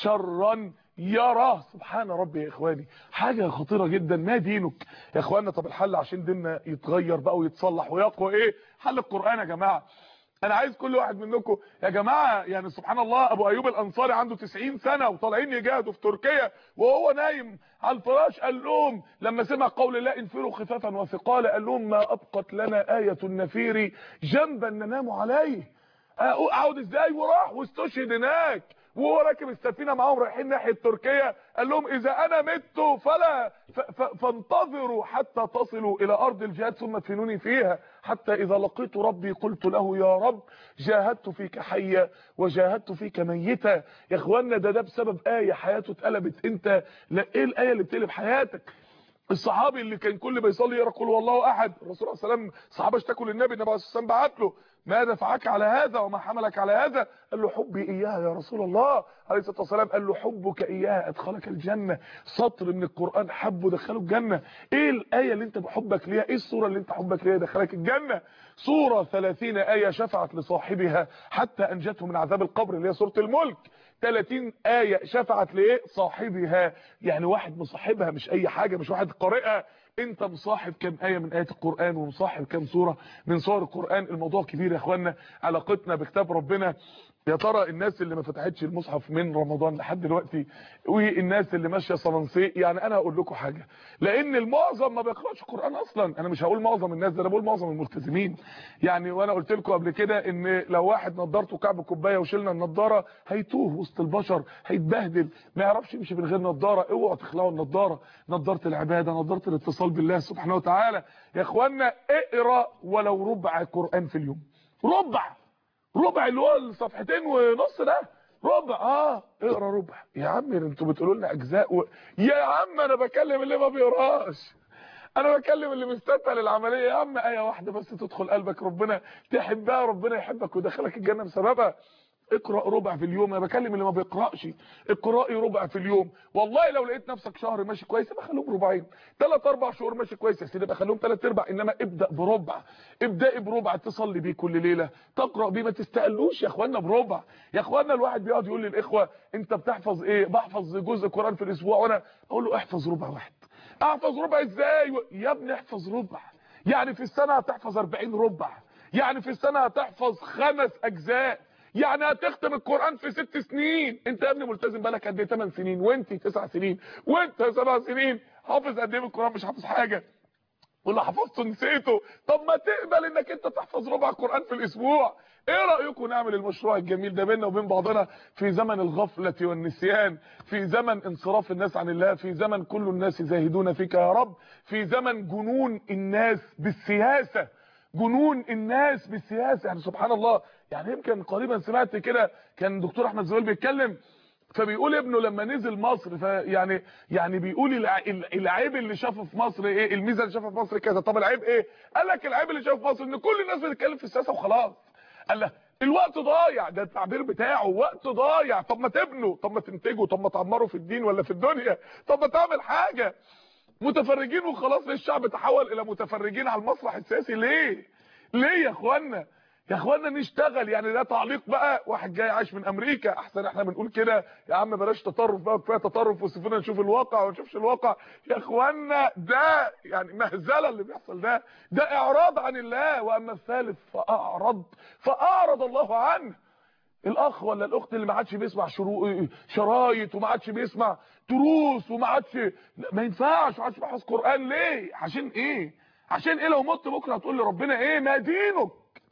شرا يرى سبحان ربي يا اخواني حاجه خطيره جدا ما دينك يا اخوانا طب الحل عشان ديننا يتغير بقى ويتصلح ويقوى ايه حل القران يا جماعه انا عايز كل واحد منكم يا جماعه يعني سبحان الله ابو ايوب الانصاري عنده 90 سنه وطالعين يجاهدوا في تركيا وهو نايم على الفراش قال لهم لما سمع قول الله انفروا خفافا وثقالا قال لهم ما ابقت لنا ايه النفير جنبا ننام عليه اقعد ازاي وراح واستشهد هناك وهو راكب السفينه معاهم رايحين ناحيه تركيا قال لهم اذا انا مت فلا فانتظروا حتى تصلوا الى ارض الجهاد ثم ادفنوني فيها حتى اذا لقيت ربي قلت له يا رب جاهدت فيك حيا وجاهدت فيك ميتا يا اخوانا ده ده بسبب ايه حياته اتقلبت انت لا ايه الايه اللي بتقلب حياتك الصحابي اللي كان كل ما يصلي يقرا قل والله احد الرسول صلى الله عليه وسلم الصحابه اشتكوا للنبي النبي عليه الصلاه والسلام بعت له ما دفعك على هذا وما حملك على هذا قال له حبي اياها يا رسول الله عليه الصلاه والسلام قال له حبك اياها ادخلك الجنه سطر من القران حبه دخله الجنه ايه الايه اللي انت بحبك ليها ايه السوره اللي انت حبك ليها دخلك الجنه سوره 30 ايه شفعت لصاحبها حتى انجته من عذاب القبر اللي هي سوره الملك 30 آية شفعت لإيه صاحبها يعني واحد مصاحبها مش أي حاجة مش واحد قارئها انت مصاحب كم آية من آيات القرآن ومصاحب كم سورة من سور القرآن الموضوع كبير يا اخوانا علاقتنا بكتاب ربنا يا ترى الناس اللي ما فتحتش المصحف من رمضان لحد دلوقتي والناس اللي ماشيه صلنسي يعني انا هقول لكم حاجه لان المعظم ما بيقراش قران اصلا انا مش هقول معظم الناس ده انا بقول معظم الملتزمين يعني وانا قلت لكم قبل كده ان لو واحد نضارته كعب كوبايه وشلنا النضاره هيتوه وسط البشر هيتبهدل ما يعرفش يمشي من غير نضاره اوعوا تخلعوا النضاره نضاره العباده نضاره الاتصال بالله سبحانه وتعالى يا اخوانا اقرا ولو ربع قران في اليوم ربع ربع اللي هو الصفحتين ونص ده ربع اه اقرا ربع يا عم انتوا بتقولوا لنا اجزاء و... يا عم انا بكلم اللي ما بيقراش انا بكلم اللي مستثقل العمليه يا عم ايه واحده بس تدخل قلبك ربنا تحبها ربنا يحبك ويدخلك الجنه بسببها اقرا ربع في اليوم انا بكلم اللي ما بيقراش اقراي ربع في اليوم والله لو لقيت نفسك شهر ماشي كويس يبقى خليهم ربعين ثلاث اربع شهور ماشي كويس يا سيدي يبقى خليهم ثلاث ارباع انما ابدا بربع ابداي بربع تصلي بيه كل ليله تقرا بيه ما تستقلوش يا اخوانا بربع يا اخوانا الواحد بيقعد يقول للاخوه انت بتحفظ ايه بحفظ جزء قران في الاسبوع وانا اقول له احفظ ربع واحد احفظ ربع ازاي يا ابني احفظ ربع يعني في السنه هتحفظ 40 ربع يعني في السنه هتحفظ خمس اجزاء يعني هتختم القرآن في ست سنين انت يا ابني ملتزم بالك قد ايه 8 سنين وانت 9 سنين وانت 7 سنين حافظ قد ايه من القرآن مش حافظ حاجة واللي حفظته نسيته طب ما تقبل انك انت تحفظ ربع القرآن في الاسبوع ايه رأيكم نعمل المشروع الجميل ده بيننا وبين بعضنا في زمن الغفلة والنسيان في زمن انصراف الناس عن الله في زمن كل الناس زاهدون فيك يا رب في زمن جنون الناس بالسياسة جنون الناس بالسياسه يعني سبحان الله يعني يمكن قريبا سمعت كده كان دكتور احمد زويل بيتكلم فبيقول ابنه لما نزل مصر فيعني يعني بيقول العيب اللي شافه في مصر ايه الميزه اللي شافها في مصر كذا طب العيب ايه قال لك العيب اللي شافه في مصر ان كل الناس بتتكلم في السياسه وخلاص قال له الوقت ضايع ده التعبير بتاعه وقت ضايع طب ما تبنوا طب ما تنتجوا طب ما تعمروا في الدين ولا في الدنيا طب ما تعمل حاجه متفرجين وخلاص الشعب تحول الى متفرجين على المسرح السياسي ليه ليه يا اخوانا يا اخوانا نشتغل يعني ده تعليق بقى واحد جاي عايش من امريكا احسن احنا بنقول كده يا عم بلاش تطرف بقى كفايه تطرف وسيبونا نشوف الواقع وما نشوفش الواقع يا اخوانا ده يعني مهزله اللي بيحصل ده ده اعراض عن الله واما الثالث فاعرض فاعرض الله عنه الاخ ولا الاخت اللي ما عادش بيسمع شرو... شرايط وما عادش بيسمع دروس وما عادش ما ينفعش ما عادش بيحفظ قران ليه عشان ايه عشان ايه لو مت بكره هتقول لربنا ايه ما دينك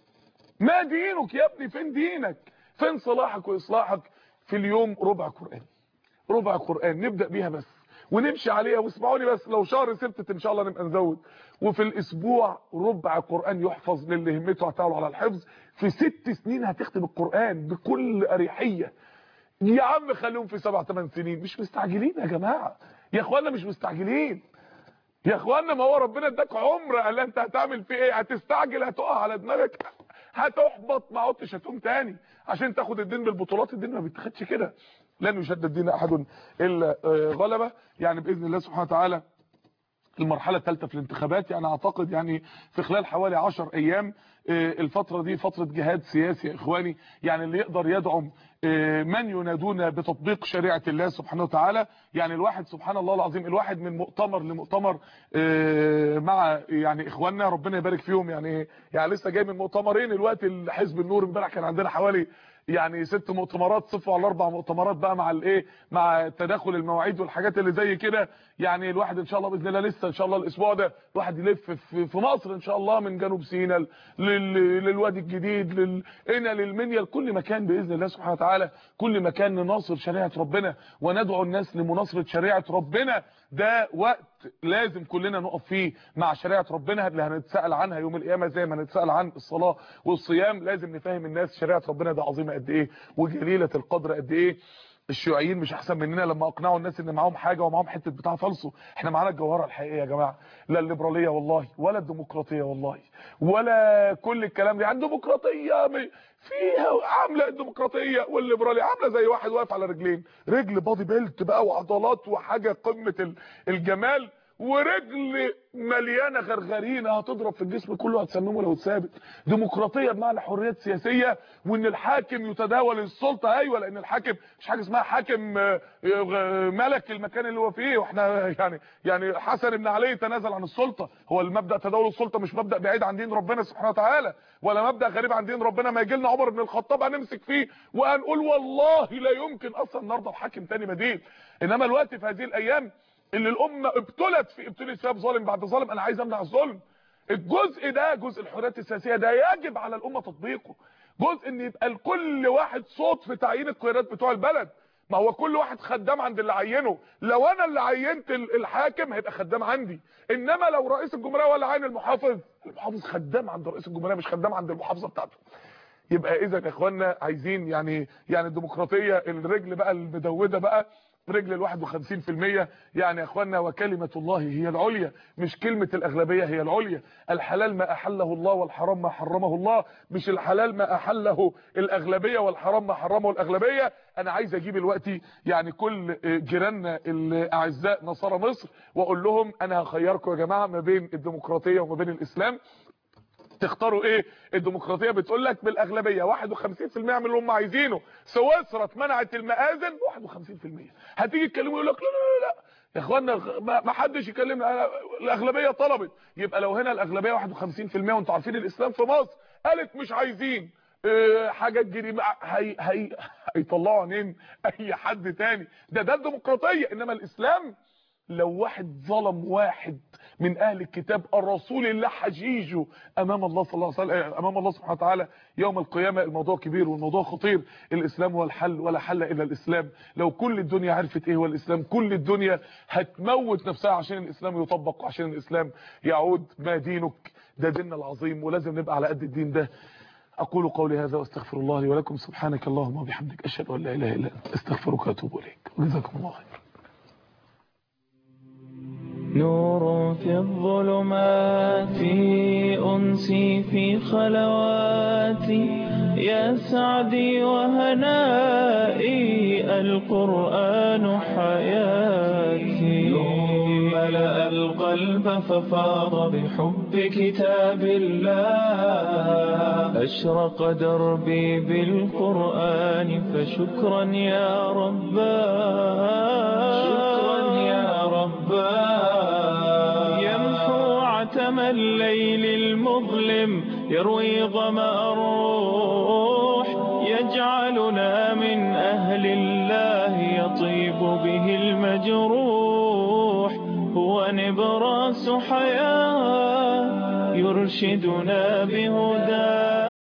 ما دينك يا ابني فين دينك فين صلاحك واصلاحك في اليوم ربع قران ربع قران نبدا بيها بس ونمشي عليها واسمعوني بس لو شهر سبتت ان شاء الله نبقى نزود وفي الاسبوع ربع قران يحفظ للي همته هتعلو على الحفظ في ست سنين هتختم القران بكل اريحيه يا عم خليهم في سبع ثمان سنين مش مستعجلين يا جماعه يا اخوانا مش مستعجلين يا اخوانا ما هو ربنا اداك عمر قال انت هتعمل فيه ايه هتستعجل هتقع على دماغك هتحبط ما عدتش هتقوم تاني عشان تاخد الدين بالبطولات الدين ما بيتاخدش كده لن يشدد دين احد الا غلبه يعني باذن الله سبحانه وتعالى المرحله الثالثه في الانتخابات يعني اعتقد يعني في خلال حوالي 10 ايام الفتره دي فتره جهاد سياسي يا اخواني يعني اللي يقدر يدعم من ينادون بتطبيق شريعه الله سبحانه وتعالى يعني الواحد سبحان الله العظيم الواحد من مؤتمر لمؤتمر مع يعني اخواننا ربنا يبارك فيهم يعني يعني لسه جاي من مؤتمرين الوقت حزب النور امبارح كان عندنا حوالي يعني ست مؤتمرات صفوا على اربع مؤتمرات بقى مع الايه مع تداخل المواعيد والحاجات اللي زي كده يعني الواحد ان شاء الله باذن الله لسه ان شاء الله الاسبوع ده الواحد يلف في مصر ان شاء الله من جنوب سيناء للوادي الجديد لل هنا للمنيا لكل مكان باذن الله سبحانه وتعالى كل مكان نناصر شريعه ربنا وندعو الناس لمناصره شريعه ربنا ده وقت لازم كلنا نقف فيه مع شريعه ربنا اللي هنتسال عنها يوم القيامه زي ما هنتسال عن الصلاه والصيام لازم نفهم الناس شريعه ربنا ده عظيمه قد ايه وجليله القدر قد ايه الشيوعيين مش احسن مننا لما اقنعوا الناس ان معاهم حاجه ومعاهم حته بتاع فالصو احنا معانا الجوهره الحقيقيه يا جماعه لا الليبراليه والله ولا الديمقراطيه والله ولا كل الكلام ده عند ديمقراطيه فيها عامله الديمقراطيه والليبراليه عامله زي واحد واقف على رجلين رجل بادي بيلت بقى وعضلات وحاجه قمه الجمال ورجل مليانه غرغرينه هتضرب في الجسم كله هتسممه لو اتثابت ديمقراطيه بمعنى حريات سياسيه وان الحاكم يتداول السلطه ايوه لان الحاكم مش حاجه اسمها حاكم ملك المكان اللي هو فيه واحنا يعني يعني حسن بن علي تنازل عن السلطه هو المبدا تداول السلطه مش مبدا بعيد عن دين ربنا سبحانه وتعالى ولا مبدا غريب عن دين ربنا ما يجي لنا عمر بن الخطاب هنمسك فيه وهنقول والله لا يمكن اصلا نرضى بحاكم تاني بديل انما الوقت في هذه الايام اللي الامه ابتلت في ابتلت فيها بظالم بعد ظالم انا عايز امنع الظلم الجزء ده جزء الحريات السياسيه ده يجب على الامه تطبيقه جزء ان يبقى لكل واحد صوت في تعيين القيادات بتوع البلد ما هو كل واحد خدام عند اللي عينه لو انا اللي عينت الحاكم هيبقى خدام عندي انما لو رئيس الجمهوريه ولا عين المحافظ المحافظ خدام عند رئيس الجمهوريه مش خدام عند المحافظه بتاعته يبقى اذا يا اخوانا عايزين يعني يعني الديمقراطيه الرجل بقى المدوده بقى رجل ال 51% يعني يا اخوانا وكلمه الله هي العليا مش كلمه الاغلبيه هي العليا الحلال ما احله الله والحرام ما حرمه الله مش الحلال ما احله الاغلبيه والحرام ما حرمه الاغلبيه انا عايز اجيب الوقت يعني كل جيراننا الاعزاء نصارى مصر واقول لهم انا هخيركم يا جماعه ما بين الديمقراطيه وما بين الاسلام تختاروا ايه الديمقراطيه بتقول لك بالاغلبيه 51% من اللي هم عايزينه سويسرا اتمنعت المآذن 51% هتيجي تكلموا يقول لك لا لا لا يا اخوانا ما حدش يكلمنا الاغلبيه طلبت يبقى لو هنا الاغلبيه 51% وانتوا عارفين الاسلام في مصر قالت مش عايزين اه حاجات جريمه هي هي هيطلعوا عينين اي حد تاني ده ده الديمقراطيه انما الاسلام لو واحد ظلم واحد من اهل الكتاب الرسول الله حجيجه امام الله صلى الله عليه وسلم امام الله سبحانه وتعالى يوم القيامه الموضوع كبير والموضوع خطير الاسلام هو الحل ولا حل الا الاسلام لو كل الدنيا عرفت ايه هو الاسلام كل الدنيا هتموت نفسها عشان الاسلام يطبق وعشان الاسلام يعود ما دينك ده ديننا العظيم ولازم نبقى على قد الدين ده اقول قولي هذا واستغفر الله لي ولكم سبحانك اللهم وبحمدك اشهد ان لا اله الا انت استغفرك واتوب اليك وجزاكم الله خيرا نور في الظلمات أنسي في خلواتي يا سعدي وهنائي القرآن حياتي نور ملأ القلب ففاض بحب كتاب الله أشرق دربي بالقرآن فشكرا يا رباه شكرا يا رباه عتم الليل المظلم يروي ظمأ الروح يجعلنا من أهل الله يطيب به المجروح هو نبراس حياة يرشدنا بهداه